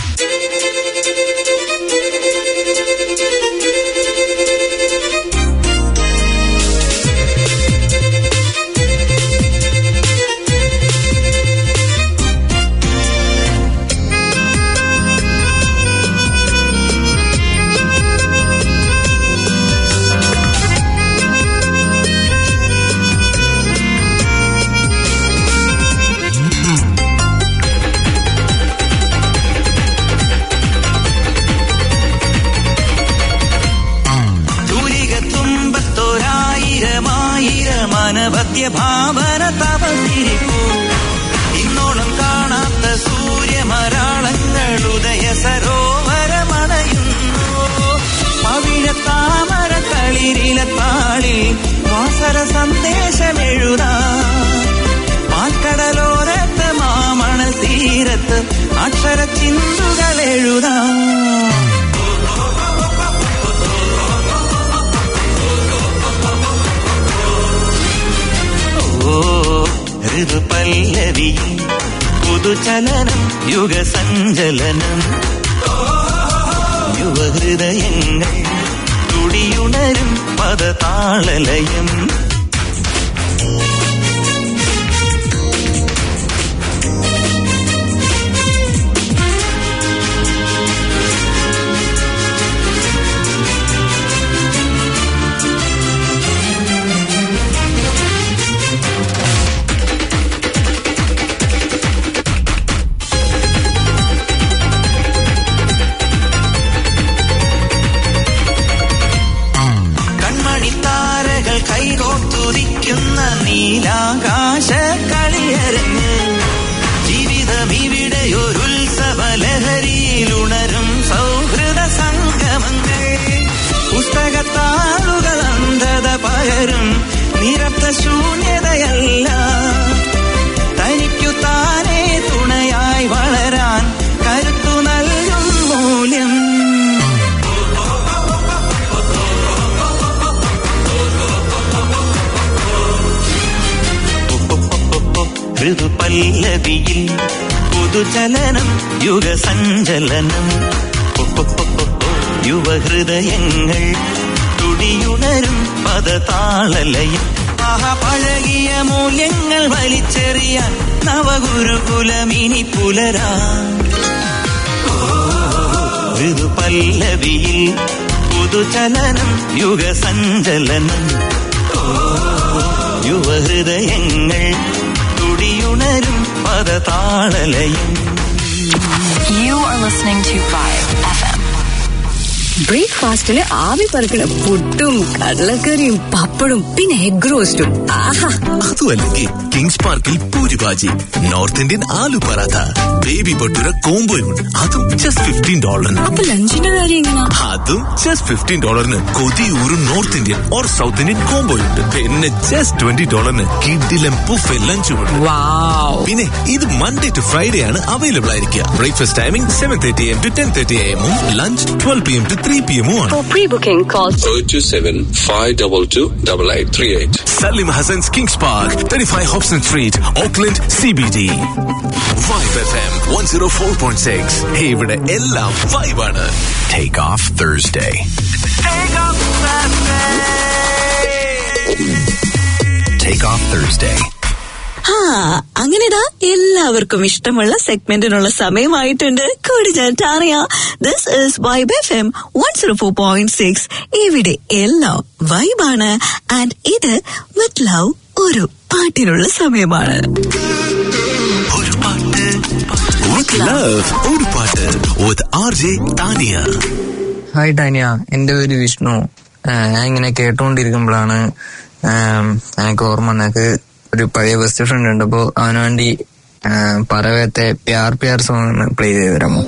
തൂലിക തുമ്പത്തൊരായിരമായിരം അനവധ്യ ഭാവന തപസിരിപ്പൂ ഇന്നോളം കാണാത്ത സൂര്യമരാളങ്ങൾ ഉദയ സരോവരമണയുന്നു പവിഴ താമര തളിരില താളിൽ വാസര സന്ദേശമെഴുതാ പാൽക്കടലോരത്ത് മാമണൽ തീരത്ത് അക്ഷര ചിന്തുകൾ എഴുതാം ഓ ഋതുപല്ലവിയിൽ പുതുചലനം യുഗസഞ്ചലനം യുവഹൃദയങ്ങൾ തുടിയുണരും പദതാളലയം കൺമണിത്താരകൾ കൈകോത്തുരിക്കുന്ന നീലാകാശ കളിയരങ്ങ് ജീവിതം ഇവിടെ ഒരു ഉത്സവ ലഹരിയിലുണരും സൗഹൃദ സംഗമങ്ങൾ പുസ്തകത്താളുകൾ അന്ധത പകരും നിരപ്ത ശൂന്യതയല്ല തനിക്കു താനേ തുണയായി വളരാൻ കരുത്തു നൽകും മൂല്യം ഋതുപല്ലവിയിൽ പുതുചലനം യുഗസഞ്ചലനം യുവഹൃദയങ്ങൾ തുടിയുണരും പദതാളലയം ആഹ പഴകിയ മൂല്യങ്ങൾ വലിച്ചെറിയാൻ നവഗുരുകുലമിനി പുലരാൻ ഋതുപല്ലവിയിൽ പുതുചലനം യുഗസഞ്ചലനം യുവഹൃദയങ്ങൾ തുടിയുണരും പദതാളലയം You are listening to Vibe FM. ബ്രേക്ക്ഫാസ്റ്റില് ആവി പറക്കണ പുട്ടും കടലക്കറിയും പപ്പടും പിന്നെ എഗ് റോസ്റ്റും ആഹാ അതുമല്ലെങ്കിൽ കിങ്സ് പാർക്കിൽ puri bhaji north Indian aloo paratha baby bhatura കോംബോയുണ്ട് അതും ജസ്റ്റ് ഫിഫ്റ്റീൻ ഡോളറിന് അപ്പൊ ലഞ്ചിന്റെ കാര്യം എങ്ങനാ അതും ജസ്റ്റ് ഫിഫ്റ്റീൻ ഡോളറിന് കൊതിയൂറും north Indian or south Indian കോംബോയുണ്ട് പിന്നെ ജസ്റ്റ് ട്വന്റി ഡോളറിന് കിഡിലും ബുഫെ ലഞ്ചുമുണ്ട് പിന്നെ ഇത് മൺഡേ ടു ഫ്രൈഡേ ആണ് അവൈലബിൾ ആയിരിക്കുക breakfast timing seven thirty M to ten thirty എമ്മും lunch twelve P M to three P എമ്മും ആണ് For pre-booking, call 027 522 8838. Salim Hassan's Kings Park, 35 Hobson Street, Auckland, CBD. Vibe FM 104.6. ഇവിടെ എല്ലാം വൈബാണ് Take off Thursday. Take off Thursday ആ അങ്ങനെതാ എല്ലാവർക്കും ഇഷ്ടമുള്ള സെഗ്മെന്റിനുള്ള സമയമായിട്ടുണ്ട് കൂടി ഞാൻ Tania this is vibe F M one zero four point six ഇവിടെ എല്ലാം വൈബാണ് ആൻഡ് ഇത് വിത്ത് ലവ് ഒരു പാട്ടിനുള്ള സമയമാണ് With love, ഒരു പാട്ട് with RJ Tania hi Tania എന്റെ പേര് വിഷ്ണു ആ, ഞാൻ ഇങ്ങനെ കേട്ടോണ്ടിരിക്കുമ്പോഴാണ് ആം, എനിക്ക് ഓർമ്മ വന്നത് ഒരു പഴയ ബെസ്റ്റ് ഫ്രണ്ട് ഉണ്ട് അപ്പോ അവന് വേണ്ടി ആ, പറവത്തെ പ്യാർ പ്യാർ സോങ് പ്ലേ ചെയ്ത് തരാമോ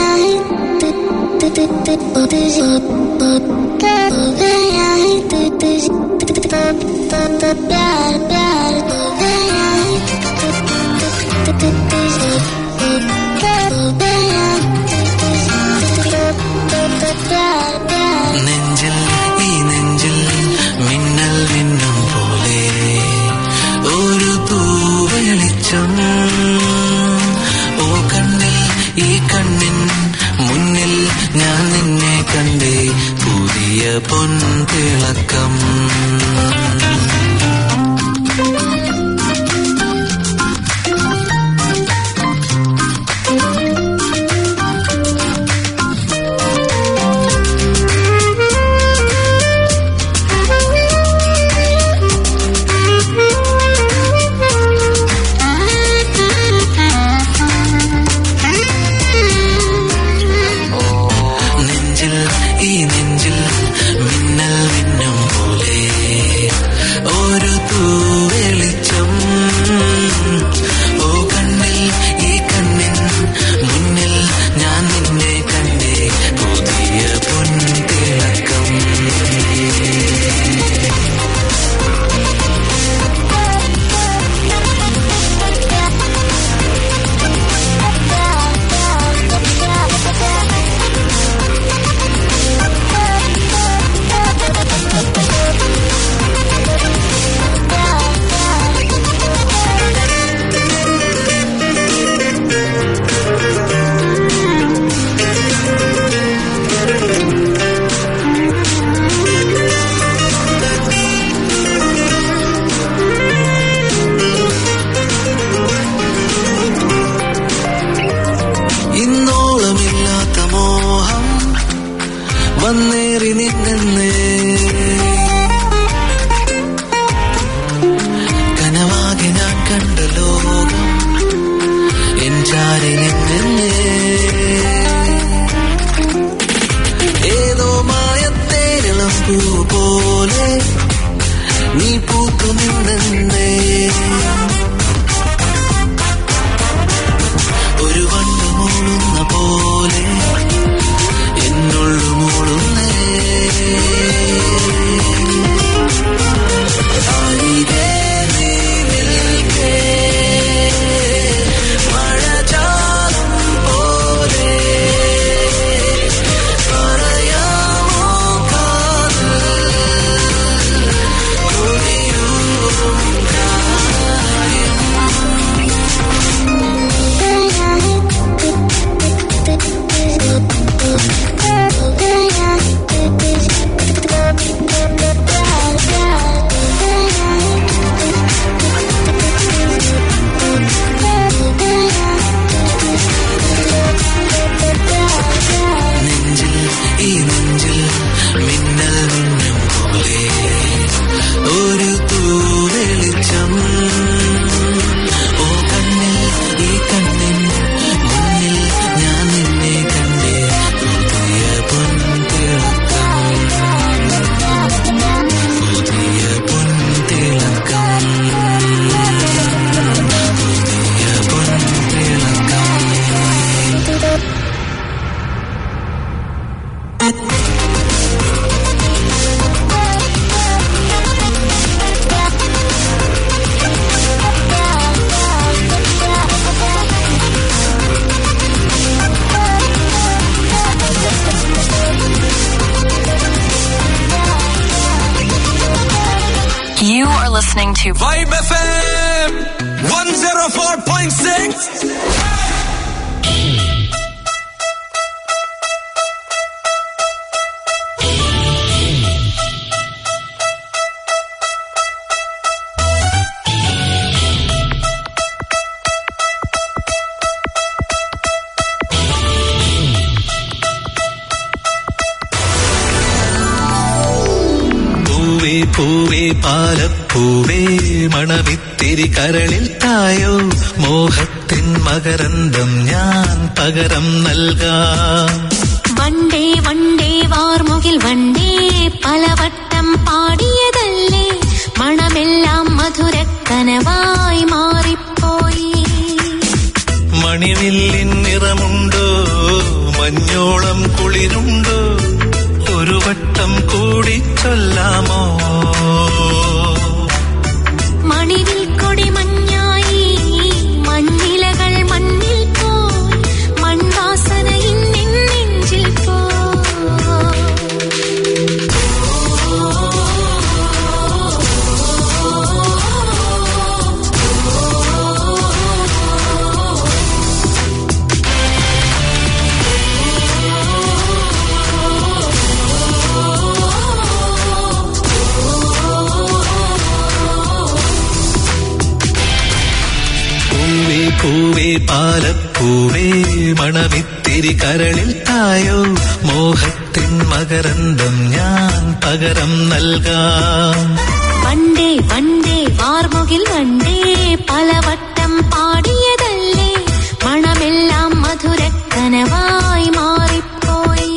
നെഞ്ചിൽ ഈ നെഞ്ചിൽ മിന്നൽ മിന്നും പോലെ ഒരു തൂവെളിച്ചം ഓ കണ്ണിൽ ഈ കണ്ണിൻ മുന്നിൽ ഞാൻ നിന്നെ കണ്ടേ പുതിയ പൊൻതിളക്കം നെഞ്ചിൽ ഈ നെഞ്ചിൽ മിന്നൽ മിന്നും പോലെ ഒരു തൂവെളിച്ചം ഓ കണ്ണിൽ ഈ കണ്ണിൻ മുന്നിൽ ഞാൻ നിന്നെ കണ്ടേ പുതിയ പൊൻതിളക്കം ഇന്നോളമില്ലാത്ത മോഹം വന്നേറി നിന്നെ കനവാകെ ഞാൻ കണ്ട ലോകം എൻ ചാരിൽ നിന്നെ ഏതോ മായത്തേരളം പൂ പോലെ നീ പൂത്തു നിന്നെ ഒരു വണ്ട് മൂളുന്ന പോലെ എന്നുള്ളു മൂളുന്നേ അരികെ നീ നിൽക്കേ, മഴചാറും പോലെ പറയാമോ കാതൽ കൊടിയൂറും കാര്യം നെഞ്ചിൽ ഈ നെഞ്ചിൽ മിന്നൽ മിന്നും പോലെ ഒരു തൂവെളിച്ചം ഓ കണ്ണിൽ ഈ കണ്ണിൻ മുന്നിൽ ഞാൻ നിന്നെ കണ്ടേ പുതിയ പൊൻതിളക്കം പുതിയ പൊൻതിളക്കം പുതിയ പൊൻതിളക്കം You are listening to Vibe FM 104.6. പൂവേ പാലപ്പൂവേ മണമിത്തിരി കരളിൽ തായോ മോഹത്തിൻ മകരന്തം ഞാൻ പകരം നൽകാം വണ്ടേ വണ്ടേ വാർമുകിൽ വണ്ടേ പലവട്ടം പാടിയതല്ലേ മണമെല്ലാം മധുരക്കനവായി മാറിപ്പോയി മണിവില്ലിൻ നിറമുണ്ടോ മഞ്ഞോളം കുളിരുണ്ടോ ഒരു വട്ടം കൂടി ചൊല്ലാമോ മണിവിൽ കൊടി മഞ്ഞായി മഞ്ഞിലകൾ മണ്ണിൽ പോയി മൺവാസന ഇന്നിൻ നെഞ്ചിൽ പോ പൂവേ പൂവേ പാലപ്പൂവേ മണമിത്തിരി കരളിൽ തായോ മോഹത്തിൻ മകരന്തം ഞാൻ പകരം നൽകാം വണ്ടേ വണ്ടേ വാർമുകിൽ വണ്ടേ പലവട്ടം പാടിയതല്ലേ മണമെല്ലാം മധുരക്കനവായി മാറിപ്പോയി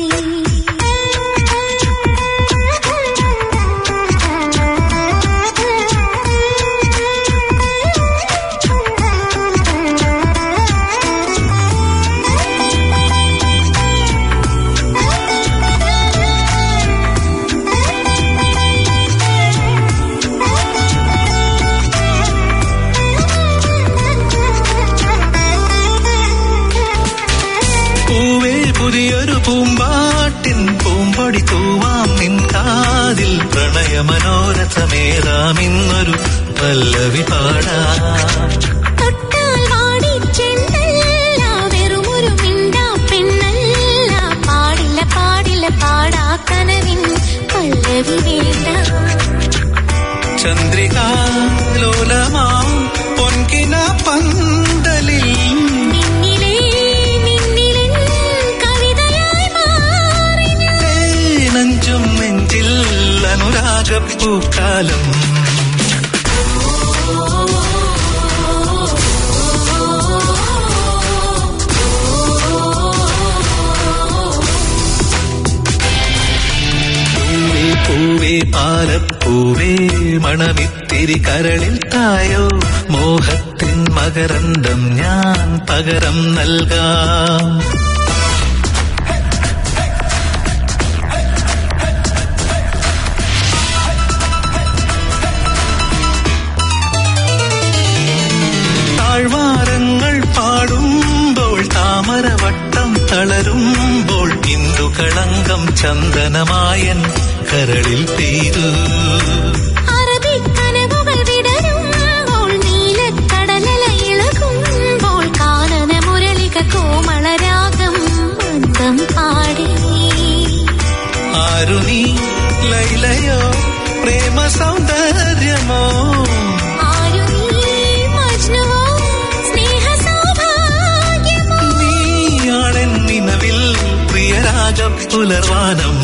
പൂവേ പുതിയൊരു പൂമ്പാട്ടിൻ പൂമ്പൊടി തൂവാം നിൻ കാതിൽ പ്രണയമനോരഥമേറാം ഇന്നൊരു പല്ലവി പാടാം തൊട്ടാൽ വാടി ചെണ്ടല്ല വെറുമൊരു മിണ്ടാ പെണ്ണല്ല പാടില്ല പാടില്ല പാടാ കനവിൻ പല്ലവി വേണ്ട ചന്ദ്രികാലോലമാം പൊൻകിന പന്തലിൽ നിന്നിലേ നിന്നിലൻ കവിതയായി മാറി ഞാൻ. നെഞ്ചും നെഞ്ചിൽ അനുരാഗപ്പൂക്കാലം പൂവേ പൂവേ പാലപ്പൂവേ മണമിത്തിരി കരളിൽ തായോ മോഹത്തിൻ മകരന്തം ഞാൻ പകരം നൽകാം താഴ്വാരങ്ങൾ പാടുമ്പോൾ താമരവട്ടം തളരുമ്പോൾ ഇന്ദുകളങ്കം ചന്ദനമായൻ കരളിൽ പെയ്തു അറബിക്കനവുകൾ വിടരുമ്പോൾ നീലക്കടലല ഇളകുമ്പോൾ കാനന മുരളിക കോമളരാഗം മന്ദം പാടി ആരു നീ ലൈലയോ പ്രേമ സൗന്ദര്യമോ ആരു നീ മജ്നുവോ സ്നേഹ സൗഭാഗ്യമോ നീയാണെൻ നിലവിൽ പ്രിയരാഗ പുലർവാനം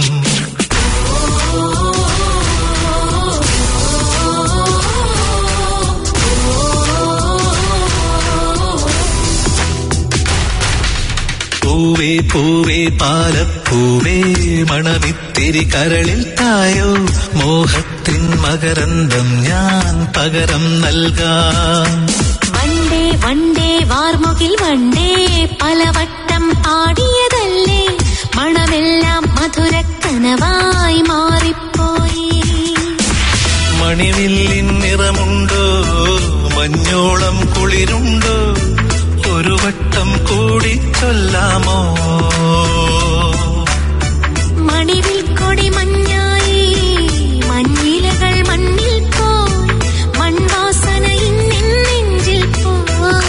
പൂവേ പൂവേ പാലപ്പൂവേ മണമിത്തിരി കരളിൽ തായോ മോഹത്തിൻ മകരന്തം ഞാൻ പകരം നൽകാം വണ്ടേ വണ്ടേ വാർമുകിൽ വണ്ടേ പലവട്ടം പാടിയതല്ലേ മണമെല്ലാം മധുരക്കനവായി മാറിപ്പോയി മണിവില്ലിൻ നിറമുണ്ടോ മഞ്ഞോളം കുളിരുണ്ടോ ഒരു വട്ടം കൂടി ചൊല്ലാമോ മണിവിൽ കൊടി മഞ്ഞായി മഞ്ഞിലകൾ മണ്ണിൽ പോയി മൺവാസന ഇന്നിൻ നെഞ്ചിൽ പോയി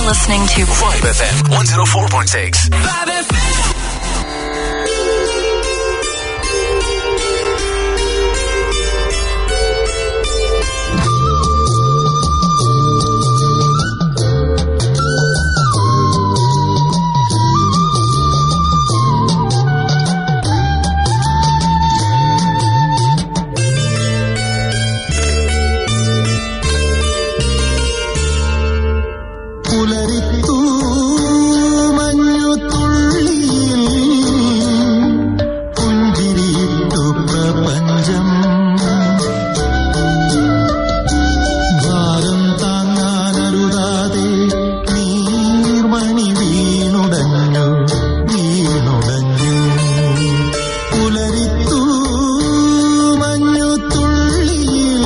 listening to Vibe FM 104.6. പുലരിത്തു മഞ്ഞു തുള്ളിയിൽ പുഞ്ചിരിത്തു പ്രപഞ്ചം ഭാരം താങ്ങാനരുതാതെ നീർമണി വീണുടഞ്ഞു വീണുടഞ്ഞു പുലരിത്തു മഞ്ഞു തുള്ളിയിൽ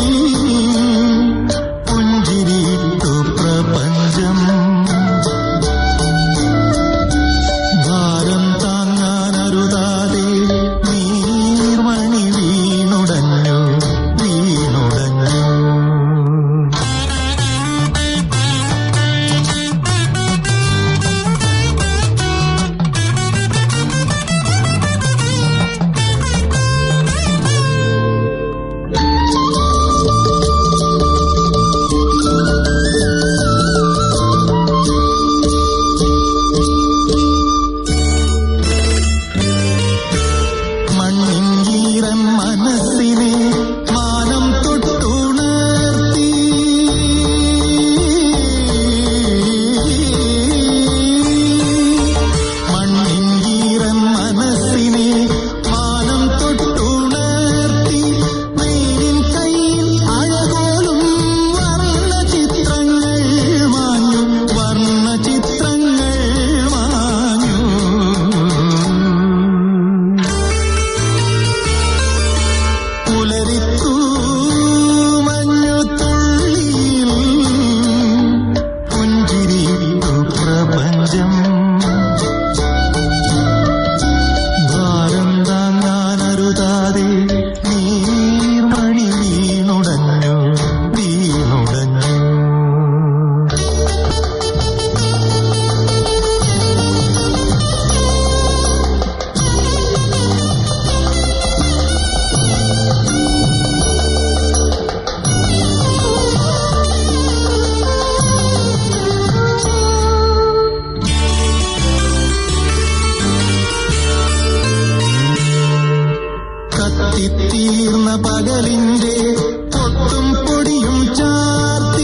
പുഞ്ചിരിത്തു പ്രപഞ്ചം ഭാരം താങ്ങാനരുതാതെ നീർമണി വീണുടഞ്ഞു വീണുടഞ്ഞു മണ്ണിൻ ഈരൻ മനസ്സിനെ മാനം തൊട്ടുണർത്തി മണ്ണിൻ ഈരൻ മനസ്സിനെ മാനം തൊട്ടുണർത്തി വെയിലിൻ കയ്യിൽ അഴകോലും വർണ്ണ ചിത്രങ്ങൾ മാഞ്ഞു വർണ്ണ ചിത്രങ്ങൾ മാഞ്ഞു പുലരിത്തു മഞ്ഞു തുള്ളിയിൽ പുഞ്ചിരിത്തു പ്രപഞ്ചം ഭാരം താങ്ങാനരുതാതെ നീർമണി വീണുടഞ്ഞു വീണുടഞ്ഞു കത്തിത്തീർന്ന പകലിന്റെ പൊട്ടും പൊടിയും ചാർത്തി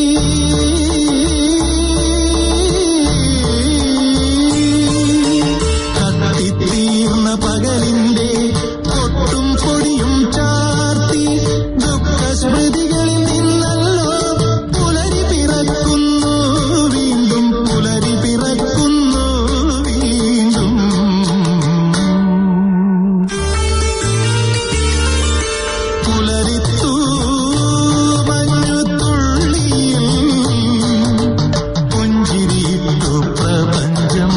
കത്തിത്തീർന്ന പകലിന്റെ പൊട്ടും പൊടിയും ചാർത്തി ദുഃഖസ്മൃതികളിൽ നിന്നല്ലോ പുലരി പിറക്കുന്നു വീണ്ടും പുലരി പിറക്കുന്നു വീണ്ടും പുലരിത്തു മഞ്ഞു തുള്ളിയിൽ പുഞ്ചിരിത്തു പ്രപഞ്ചം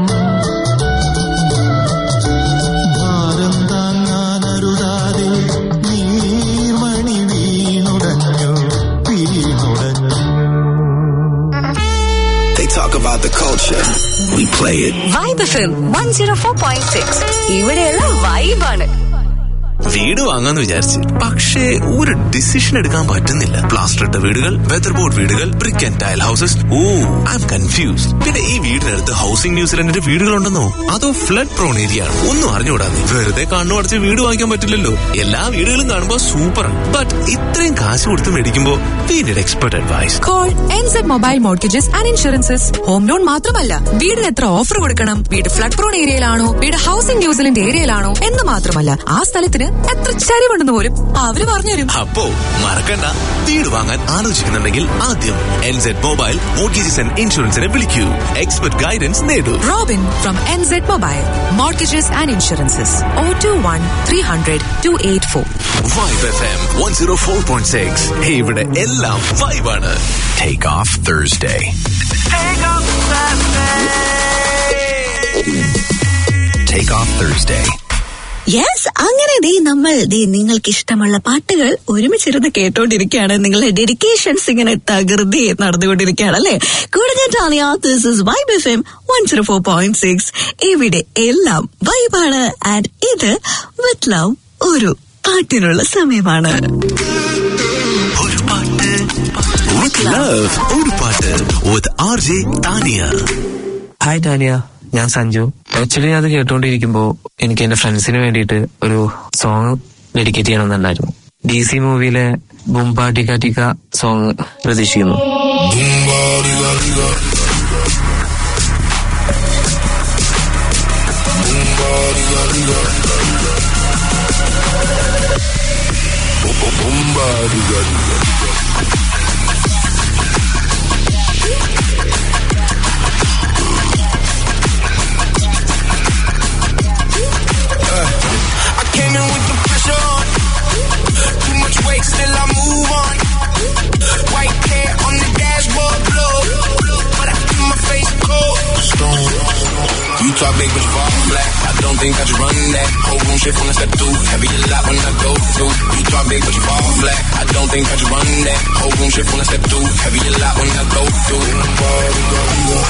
ഭാരം താങ്ങാനരുതാതെ നീർമണി വീണുടഞ്ഞു വീണുടഞ്ഞു They talk about the culture. We play it. Vibe FM one zero four point six ഇവിടെയുള്ള വൈബാണ് വീട് വാങ്ങാന്ന് വിചാരിച്ച് പക്ഷേ ഒരു ഡിസിഷൻ എടുക്കാൻ പറ്റുന്നില്ല പ്ലാസ്റ്റർ ഇട്ട വീടുകൾ വെതർ ബോർഡ് വീടുകൾ brick and tile houses oh I'm confused പിന്നെ ഈ വീടിനടുത്ത് ഹൗസിംഗ് ന്യൂസിലൻഡിന്റെ വീടുകളുണ്ടെന്നോ അതോ ഫ്ലഡ് പ്രോൺ ഏരിയ ആണ് ഒന്നും അറിഞ്ഞുകൂടാതെ വെറുതെ കണ്ണു അടച്ച് വീട് വാങ്ങിക്കാൻ പറ്റില്ലല്ലോ എല്ലാ വീടുകളും കാണുമ്പോൾ സൂപ്പറാണ് ബട്ട് ഇത്രയും കാശ് കൊടുത്ത് മേടിക്കുമ്പോ we need expert advice call NZ mobile mortgages and insurances home loan മാത്രമല്ല വീടിന് എത്ര ഓഫർ കൊടുക്കണം വീട് ഫ്ലഡ് പ്രോൺ ഏരിയയിലാണോ വീട് ഹൗസിംഗ് ന്യൂസിലൻഡ് ഏരിയയിലാണോ എന്ന് മാത്രമല്ല ആ സ്ഥലത്തിന് എത്ര ചരിവുണ്ടെന്ന് പോലും അവര് പറഞ്ഞുതരും അപ്പോ മറക്കണ്ട വീട് വാങ്ങാൻ ആലോചിക്കുന്നുണ്ടെങ്കിൽ ആദ്യം എൻസെഡ് മൊബൈൽ മോർഗേജസ് ആൻഡ് ഇൻഷുറൻസിനെ വിളിക്കൂ എക്സ്പെർട്ട് ഗൈഡൻസ് നേടൂ Robin from NZ mobile mortgages and insurances oh two one three hundred two eight four vibe F M one zero four point six ഇവിടെ എല്ലാം വൈബാണ് Take off Thursday. Take off Thursday yes അങ്ങനെ ദേ നമ്മൾ ദേ നിങ്ങൾക്ക് ഇഷ്ടമുള്ള പാട്ടുകൾ ഒരുമിച്ചിരുന്ന് കേട്ടോണ്ടിരിക്കുകയാണ് നിങ്ങളുടെ ഡെഡിക്കേഷൻസ് ഇങ്ങനെ തകൃതി നടന്നുകൊണ്ടിരിക്കുകയാണ് അല്ലെ കൂടുതൽ this is vibe F M one zero four point six ഇവിടെ എല്ലാം വൈബാണ് ആൻഡ് ഇത് വിത്ത് ലവ് ഒരു പാട്ടിനുള്ള സമയമാണ് With love, ഒരു പാട്ട് with RJ Tania hi Tania ഞാൻ സഞ്ജു ആക്ച്വലി അത് കേട്ടോണ്ടിരിക്കുമ്പോ എനിക്ക് എന്റെ ഫ്രണ്ട്സിന് വേണ്ടിയിട്ട് ഒരു സോങ് ഡെഡിക്കേറ്റ് ചെയ്യണമെന്നുണ്ടായിരുന്നു ഡി സി മൂവിയിലെ ബുംബ ടിക്ക ടിക്ക സോങ് പ്രതീക്ഷിക്കുന്നു I came in with the pressure on. Too much weight, still I move on. White hair on the dashboard, blow. But I keep my face cold. Stone. You talk big, but you fall flat. I don't think I should run that. Whole room shift when I step through. Heavy a lot when I go through. You talk big, but you fall flat. I don't think I should run that. Whole room shift when I step through. Heavy a lot when I go through.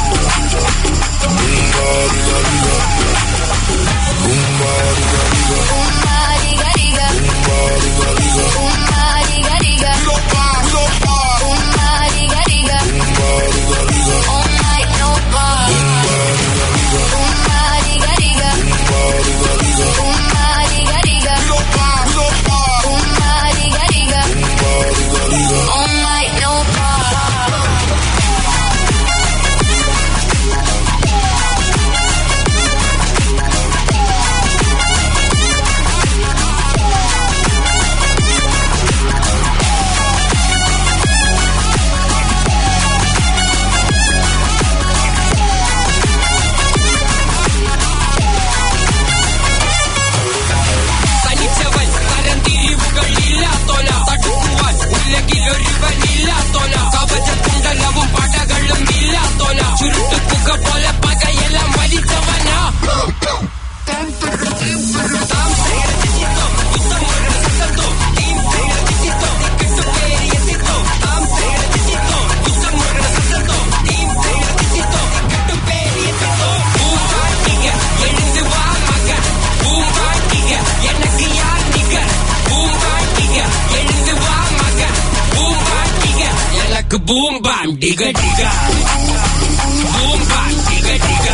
തനിച്ചവൻ തരംതിരിവുകൾ ഇല്ലാത്തോല തടുക്കുവാൻ ഉലകിലൊരുവൻ ഇല്ലാത്തോല കവചകുണ്ടലവും പടകളും ഇല്ലാത്തോല ചുരുട്ടുക്കുക പോലെ പകയെല്ലാം വലിച്ചവനാ எழுந்து வா மகன் பூம்பாட்டிக எனக்கு யார் நிகர் பூம்பாட்டிக எழுந்து வா மகன் பூம்பாட்டிக எனக்கு பூம்பாம் டிக டிக பூம்பாம் டிக டிக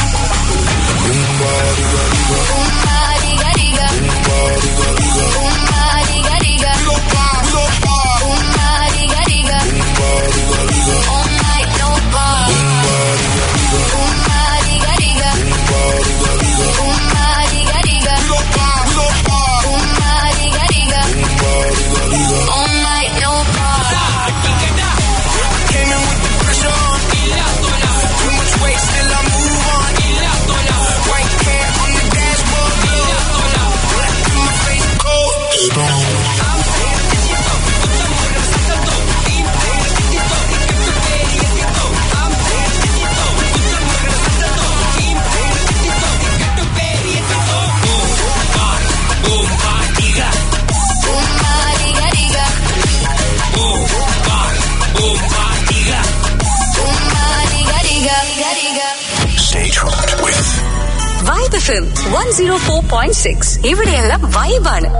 Came in with the pressure on. Too much weight, still I move on. White hair on the dashboard, blow. But I keep my face cold. Stone. Stay tuned with vibe F M one zero four point six ഇവിടെയെല്ലാം വൈബാണ്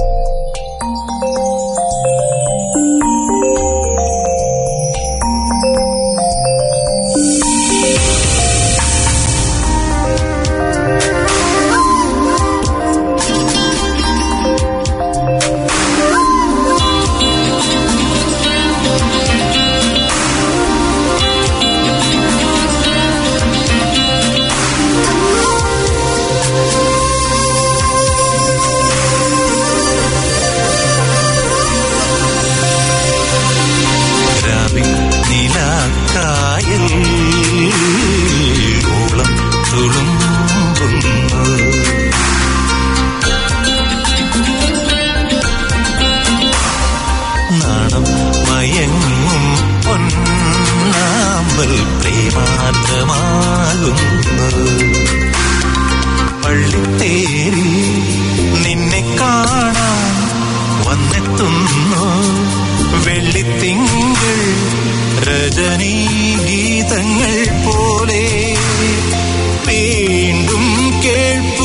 രാവിൽ നിലാക്കായൽ ഓളം തുളുമ്പുന്നു നാണം മയങ്ങും പൊന്നാമ്പൽ പ്രേമാർദ്രമാകുന്നു പള്ളിത്തേരിൽ രജനീ ഗീതങ്ങൾ പോലെ വീണ്ടും കേൾപ്പൂ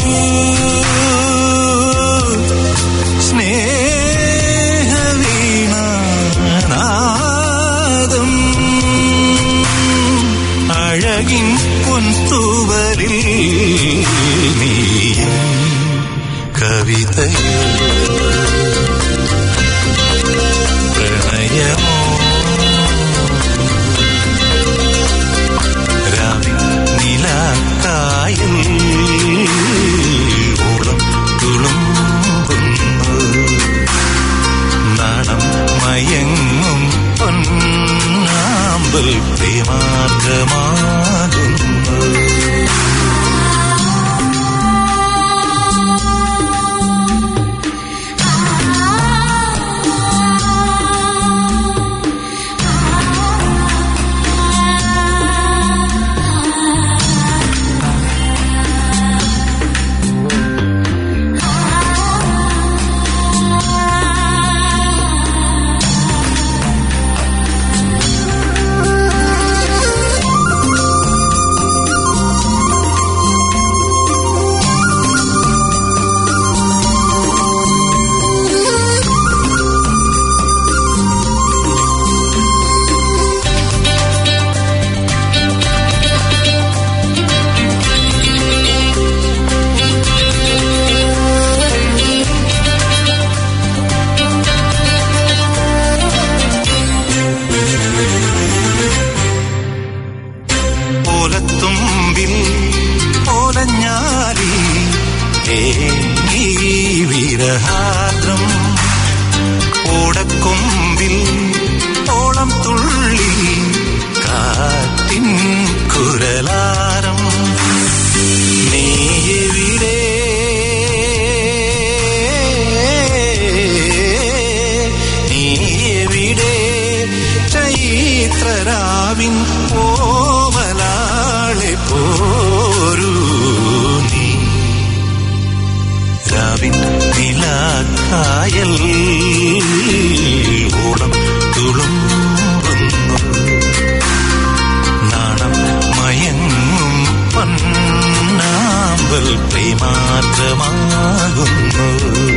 സ്നേഹവീണാദം അഴകിൻ പൊൻതൂവലിൽ നീ കവിതയോ പ്രണയമോ രാവിൽ നിലാക്കായൽ ഓളം തുളുമ്പുന്നു നാണം മയങ്ങും പൊന്നാമ്പൽ പ്രേമാർഗമാകുന്നു ഓലത്തുമ്പിൽ ഓലഞ്ഞാലി ഏങ്ങി വിരഹാദ്രം ഓടക്കൊമ്പിൽ ഓളം തുള്ളി കാറ്റിൻ കുരലാരം നീ എവിടെ നീ എവിടെ ചൈത്രരാവിൻ ഓവലാളെ പോരൂ നീ രാവിൻ നിലാക്കായൽ ഓളം തുളുമ്പുന്നു നാണം മയങ്ങും പൊന്നാമ്പൽ പ്രേമാർദ്രമാകുന്നു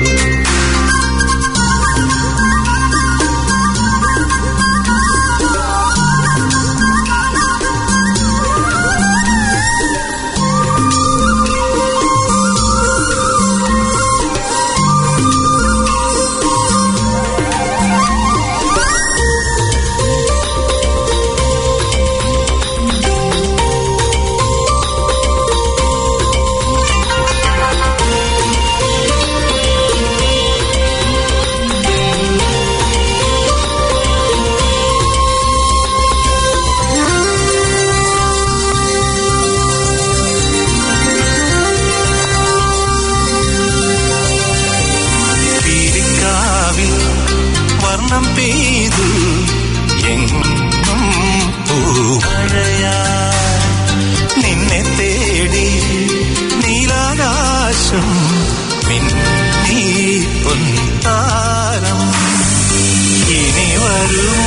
പീലിക്കാവിൽ വർണ്ണം പെയ്തു എങ്ങും പൂമഴയാ നിന്നെ തേടി നീലാകാശം മിന്നീ പൊൻതാരം ഇനി വരുമോ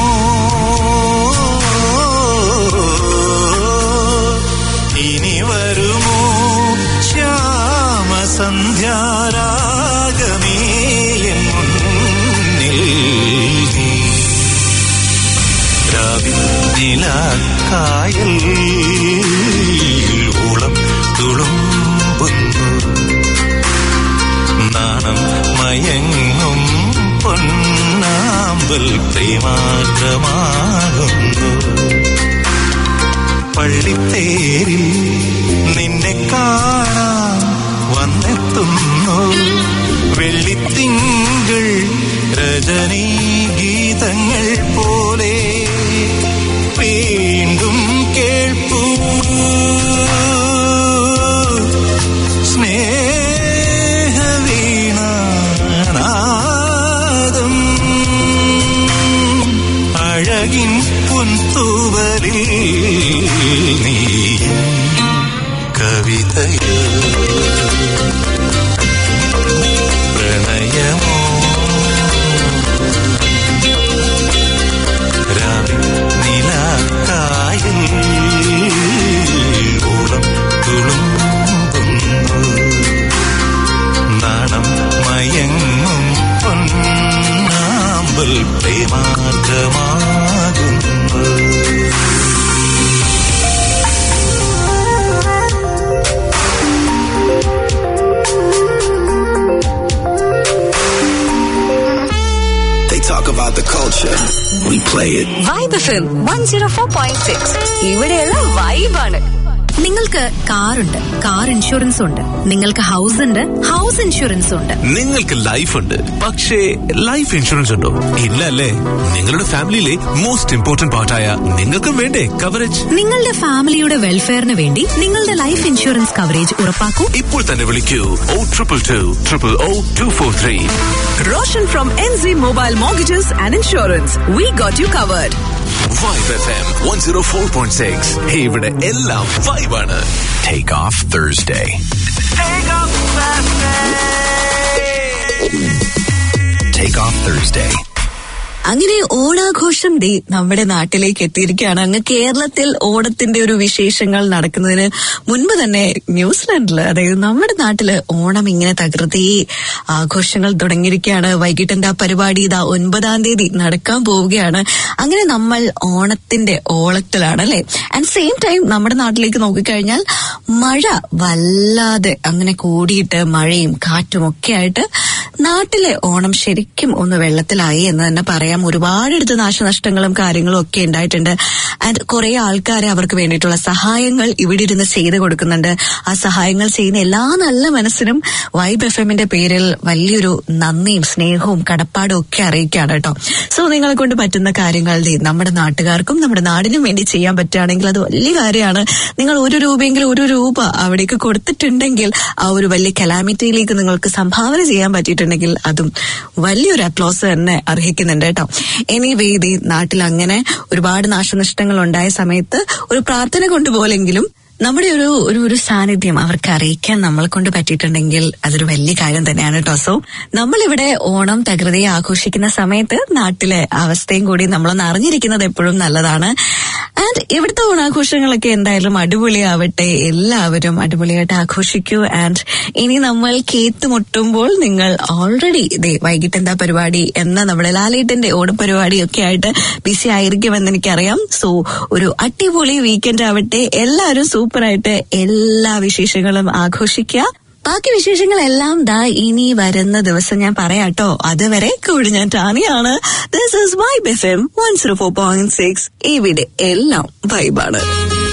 ഇനി വരുമോ ശ്യാമസന്ധ്യാരാഗമേ എൻ മുന്നിൽ നീ രാവിൽ നിലാക്കായൽ ഓളം തുളുമ്പുന്നു നാണം മയങ്ങും പൊന്നാമ്പൽ പ്രേമാഗ്രമാകുന്നു പള്ളിത്തേരിൽ നിന്നെ കാണാൻ വന്നെത്തുന്നു വെള്ളിത്തിങ്കൾ രജനീ ഗീതങ്ങൾ പോലെ വീണ്ടും കേൾപ്പൂ സ്നേഹവീണാദം അഴകിൻ പൊൻതൂവലിൽ നീ കവിതയോ പ്രണയമോ രാവിൽ They talk about the culture. We play it. Vibe FM one zero four point six ഇവിടെയുള്ള വൈബാണ് നിങ്ങൾക്ക് കാറുണ്ട് കാർ ഇൻഷുറൻസ് ഉണ്ട് നിങ്ങൾക്ക് ഹൗസ് ഉണ്ട് ഹൗസ് ഇൻഷുറൻസ് ഉണ്ട് നിങ്ങൾക്ക് ലൈഫ് ഉണ്ട് പക്ഷേ ലൈഫ് ഇൻഷുറൻസ് ഉണ്ടോ ഇല്ല അല്ലേ നിങ്ങളുടെ ഫാമിലിയിലെ മോസ്റ്റ് ഇമ്പോർട്ടന്റ് പാർട്ടായ നിങ്ങൾക്കും വേണ്ടേ കവറേജ് നിങ്ങളുടെ ഫാമിലിയുടെ വെൽഫെയറിന് വേണ്ടി നിങ്ങളുടെ ലൈഫ് ഇൻഷുറൻസ് കവറേജ് ഉറപ്പാക്കൂ ഇപ്പോൾ തന്നെ വിളിക്കൂ ഓ triple two triple oh two four three Roshan from N C mobile mortgages and insurance we got you covered vibe F M one zero four point six ഇവിടെ എല്ലാം വൈബാണ് Take off Thursday. Take off Thursday. അങ്ങനെ ഓണാഘോഷം ദേ നമ്മുടെ നാട്ടിലേക്ക് എത്തിയിരിക്കുകയാണ് അങ്ങ് കേരളത്തിൽ ഓണത്തിന്റെ ഒരു വിശേഷങ്ങൾ നടക്കുന്നതിന് മുൻപ് തന്നെ ന്യൂസിലാൻഡില് അതായത് നമ്മുടെ നാട്ടില് ഓണം ഇങ്ങനെ തകൃതി ആഘോഷങ്ങൾ തുടങ്ങിയിരിക്കുകയാണ് വൈകിട്ടെന്താ പരിപാടി ഇതാ ഒൻപതാം തീയതി നടക്കാൻ പോവുകയാണ് അങ്ങനെ നമ്മൾ ഓണത്തിന്റെ ഓളത്തിലാണ് അല്ലെ ആൻഡ് സെയിം ടൈം നമ്മുടെ നാട്ടിലേക്ക് നോക്കിക്കഴിഞ്ഞാൽ മഴ വല്ലാതെ അങ്ങനെ കൂടിയിട്ട് മഴയും കാറ്റും ഒക്കെ ആയിട്ട് നാട്ടിലെ ഓണം ശരിക്കും ഒന്ന് വെള്ളത്തിലായി എന്ന് തന്നെ പറയാം ഒരുപാടെടുത്ത് നാശനഷ്ടങ്ങളും കാര്യങ്ങളും ഒക്കെ ഉണ്ടായിട്ടുണ്ട് ആൻഡ് കുറെ ആൾക്കാർ അവർക്ക് വേണ്ടിയിട്ടുള്ള സഹായങ്ങൾ ഇവിടെ ഇരുന്ന് ചെയ്തു കൊടുക്കുന്നുണ്ട് ആ സഹായങ്ങൾ ചെയ്യുന്ന എല്ലാ നല്ല മനസ്സിനും വൈബ് എഫ് എമ്മിന്റെ പേരിൽ വലിയൊരു നന്ദിയും സ്നേഹവും കടപ്പാടും ഒക്കെ അറിയിക്കുകയാണ് കേട്ടോ സോ നിങ്ങളെ കൊണ്ട് പറ്റുന്ന കാര്യങ്ങൾ ദേ നമ്മുടെ നാട്ടുകാർക്കും നമ്മുടെ നാടിനും വേണ്ടി ചെയ്യാൻ പറ്റുകയാണെങ്കിൽ അത് വലിയ കാര്യമാണ് നിങ്ങൾ ഒരു രൂപയെങ്കിലും ഒരു രൂപ അവിടേക്ക് കൊടുത്തിട്ടുണ്ടെങ്കിൽ ആ ഒരു വലിയ കലാമിറ്റിയിലേക്ക് നിങ്ങൾക്ക് സംഭാവന ചെയ്യാൻ പറ്റിയിട്ടുണ്ടെങ്കിൽ അതും വലിയൊരു അപ്ലോസ് തന്നെ അർഹിക്കുന്നുണ്ട് കേട്ടോ ഇനി വേദി നാട്ടിൽ അങ്ങനെ ഒരുപാട് നാശനഷ്ടങ്ങൾ ഉണ്ടായ സമയത്ത് ഒരു പ്രാർത്ഥന കൊണ്ടുപോലെങ്കിലും നമ്മുടെ ഒരു ഒരു ഒരു സാന്നിധ്യം അവർക്ക് അറിയിക്കാൻ നമ്മളെ കൊണ്ട് പറ്റിയിട്ടുണ്ടെങ്കിൽ അതൊരു വലിയ കാര്യം തന്നെയാണ് കേട്ടോ സോ നമ്മളിവിടെ ഓണം തകൃതിയെ ആഘോഷിക്കുന്ന സമയത്ത് നാട്ടിലെ അവസ്ഥയും കൂടി നമ്മളൊന്ന് അറിഞ്ഞിരിക്കുന്നത് എപ്പോഴും നല്ലതാണ് ആൻഡ് ഇവിടുത്തെ ഓണാഘോഷങ്ങളൊക്കെ എന്തായാലും അടിപൊളിയാവട്ടെ എല്ലാവരും അടിപൊളിയായിട്ട് ആഘോഷിക്കൂ ആൻഡ് ഇനി നമ്മൾ കേത്തുമുട്ടുമ്പോൾ നിങ്ങൾ ഓൾറെഡി ഇതേ വൈകിട്ട് എന്താ പരിപാടി എന്ന നമ്മുടെ ലാലേട്ടന്റെ ഓണപരിപാടി ഒക്കെ ആയിട്ട് ബിസി ആയിരിക്കുമെന്ന് എനിക്കറിയാം സോ ഒരു അടിപൊളി വീക്കെൻഡ് ആവട്ടെ എല്ലാവരും സൂപ്പറായിട്ട് എല്ലാ വിശേഷങ്ങളും ആഘോഷിക്കുക ബാക്കി വിശേഷങ്ങളെല്ലാം ദാ ഇനി വരുന്ന ദിവസം ഞാൻ പറയാട്ടോ അതുവരെ കൂടി ഞാൻ ടാനിയാണ് this is vibe F M one zero four point six ഇവിടെ എല്ലാം വൈബാണ്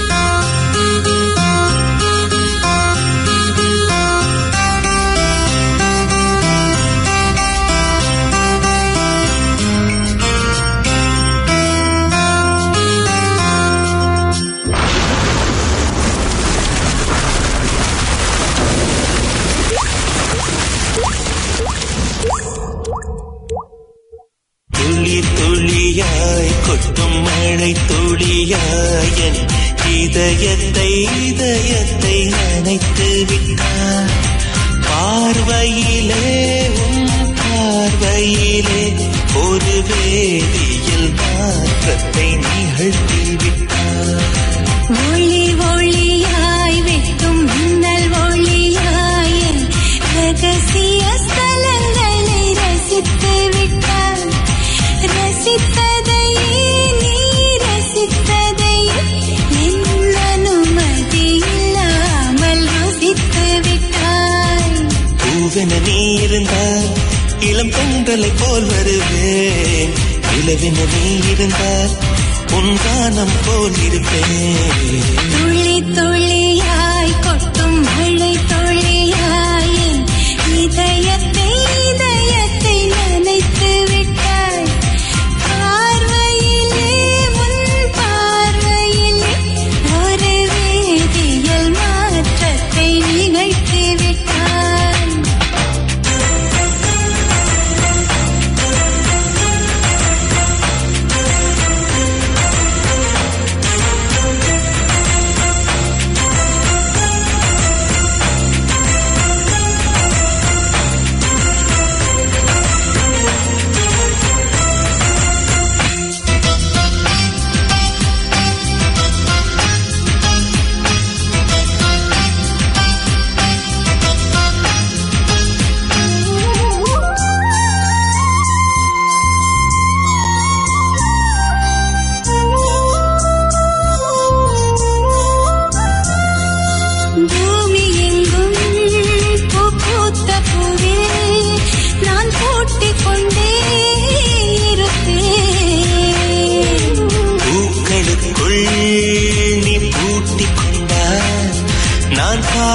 തുള്ളി തുള്ളിയായി കൊട്ടും മഴை തുള്ളിയായി என் இதயத்தை இதயத்தை நனைத்து விட்டார் பார்வையிலே உன் பார்வையிலே ஒரு வேதியில் மாற்றத்தை நிகழ்த்தி விட்டார் ஒளி ஒளியாய் வெட்டும் மின்னல் ஒளியாய் என் ரகசிய ஸ்தலங்களை ரசித்து விட்டார் ரசித்ததையே நீ ரசித்ததையே என் அனுமதி இல்லாமல் ருசித்து விட்டாய் பூவென நீ இருந்தால் இளம் பெண்களை போல் வருவேன் நிலவென நீ இருந்தால் உன் கானம் போல் இருப்பேன் துளி துளியாய் கொட்டும் மழை துளியாய் என் இதயத்தை இதயத்தை நனைத்து விட்டாய் பார்வையிலே உன் பார்வையிலே ஒரு வேதியியல் மாற்றத்தை நிகழ்த்தி விட்டாய்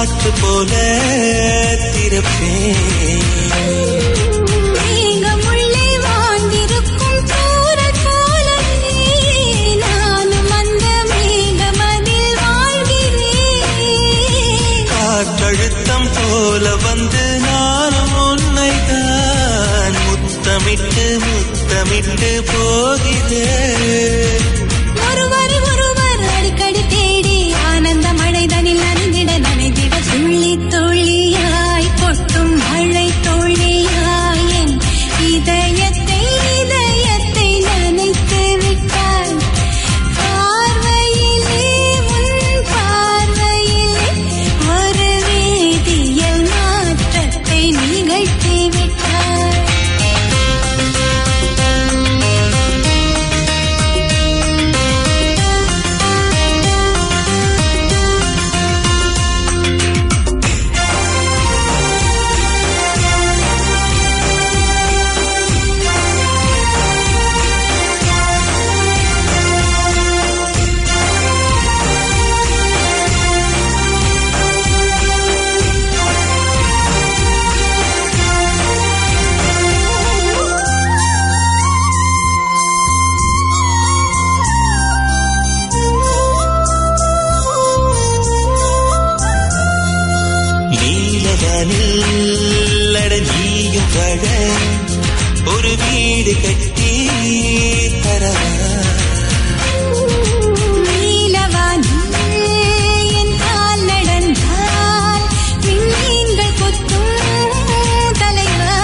காற்று போல திறப்பேன் மேகமுள்ளே வாழ்ந்திருக்கும் தூரல் போலவே நானும் அந்த மேகமதில் வாழ்கிறேன் காற்றழுத்தம் போல வந்து நானும் உன்னைதான் முத்தமிட்டு முத்தமிட்டு போகிறேன் ஒருவரை ஒருவர் அடிக்கடி தேடி ஆனந்த மழைதனில் நனைந்திட நனைந்திட துள்ளி துள்ளியாய் கொட்டும் மழை துள்ளியாய் என் இதயத்தை இதயத்தை நனைத்து விட்டாய் பார்வையிலே உன் பார்வையிலே ஒரு வேதியியல் மாற்றத்தை நிகழ்த்தி விட்டாய் நீலவானில் அடங்கியும் வழ ஒரு வீடு கட்டி தரவா நீலவானில் என் கால் நடந்தால் விண்மீன்கள் கொத்தும் தலைவா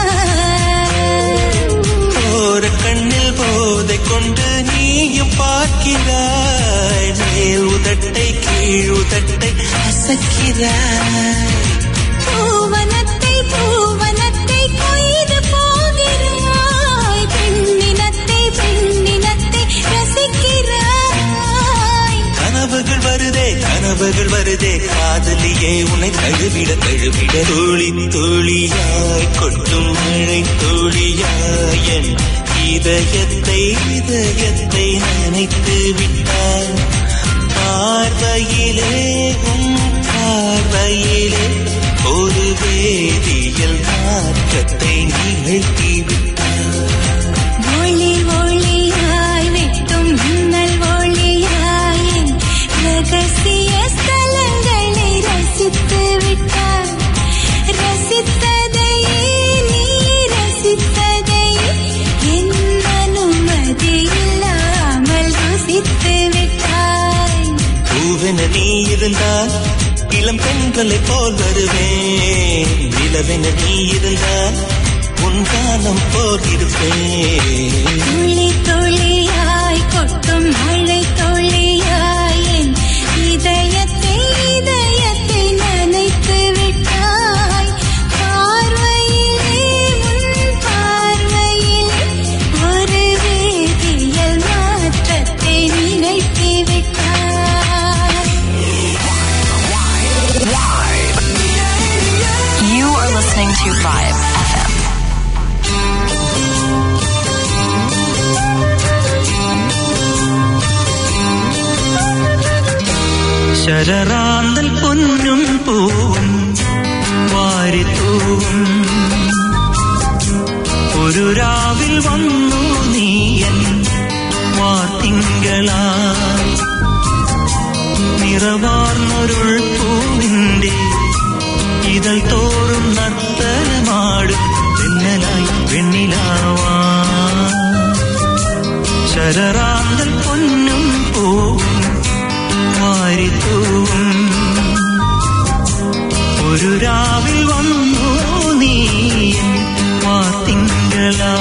ஓர கண்ணில் போதை கொண்டு நீயும் பார்க்கிறாய் மேல் உதட்டை கீழ் உதட்டை அசக்கிறாய் பூவனத்தை பூவனத்தை கொய்து போகிறாய் பெண்ணினத்தை பெண்ணினத்தை ரசிக்கிறாய் கனவுகள் வருதே கனவுகள் வருதே காதலியே உன்னை தழுவிட தழுவிட தோழி தோழியாய் கொட்டும் மழை தோழியாய் என் இதயத்தை இதயத்தை நினைத்து விட்டாய் பார்வையிலே உன் பார்வையிலே ஒரு வேதியியல் மாற்றத்தை நிகழ்த்தி விட்டாய் ஒளி ஒளியாய் வெட்டும் மின்னல் ஒளியாய் என் ரகசிய ஸ்தலங்களை ரசித்து விட்டாய் ரசித்ததையே நீ ரசித்ததையே என் அனுமதி இல்லாமல் ருசித்து விட்டாய் பூவென நீ இருந்தால் இளம் பெண்களை போல் வருவேன் நிலவென நீ இருந்தால் உன் காலம் போல் இருப்பேன் துளி துளியாய் கொட்டும் மழை துளியாய் என் இதயத்தை இதயத்தை நனைத்து விட்டாய் பார்வையிலே உன் பார்வையிலே ஒரு வேதியியல் மாற்றத்தை நிகழ்த்தி விட்டாய் You are listening to Vibe FM. ശരറാന്തൽ പൊന്നും പൂവും വാരിത്തൂവും ഒരു രാവിൽ വന്നു നീയൻ വാർത്തിങ്കളായി നിറവാർന്നൊരുൾ പൂവിന്റെ ഇതൾ തോറും നർത്തനമാടും തെന്നലായി വെണ്ണിലാവാ ശരറാന്തൽ പൊന്നും പൂവും വാരിത്തൂവും ഒരു രാവിൽ വന്നു നീ വാത്തിങ്കളാ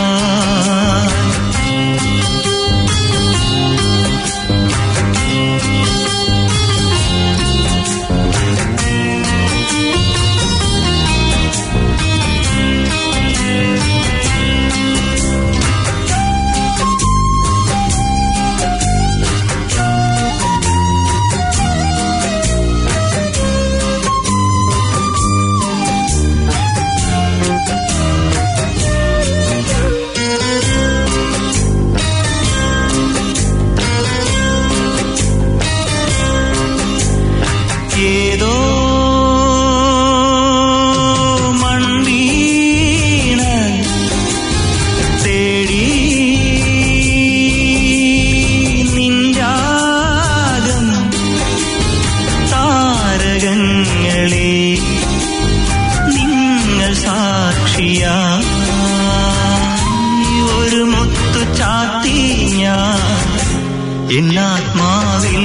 എന്നാത്മാവിൽ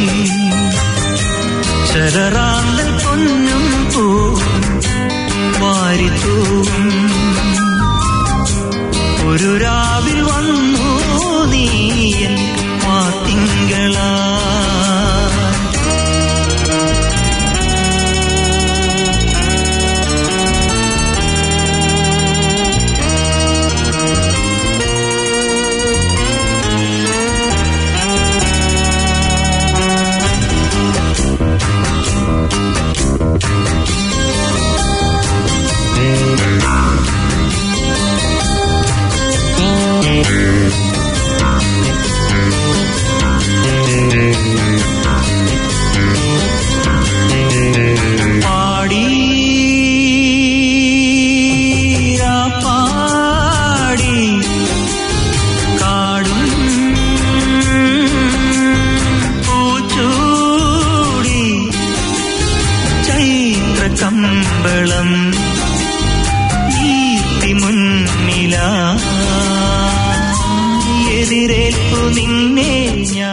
ശരറാന്തൽ പൊന്നും പൂ വാരിത്തൂവും ഒരു രാവിൽ വന്നു നീയൻ മാത്തിങ്കളാ പാടി ആ പാടി കാടും പൂച്ചൂടി ചൈത്ര കമ്പളം നീത്തി മുന്നില എതിരേൽപ്പു നിന്നെ ഞാൻ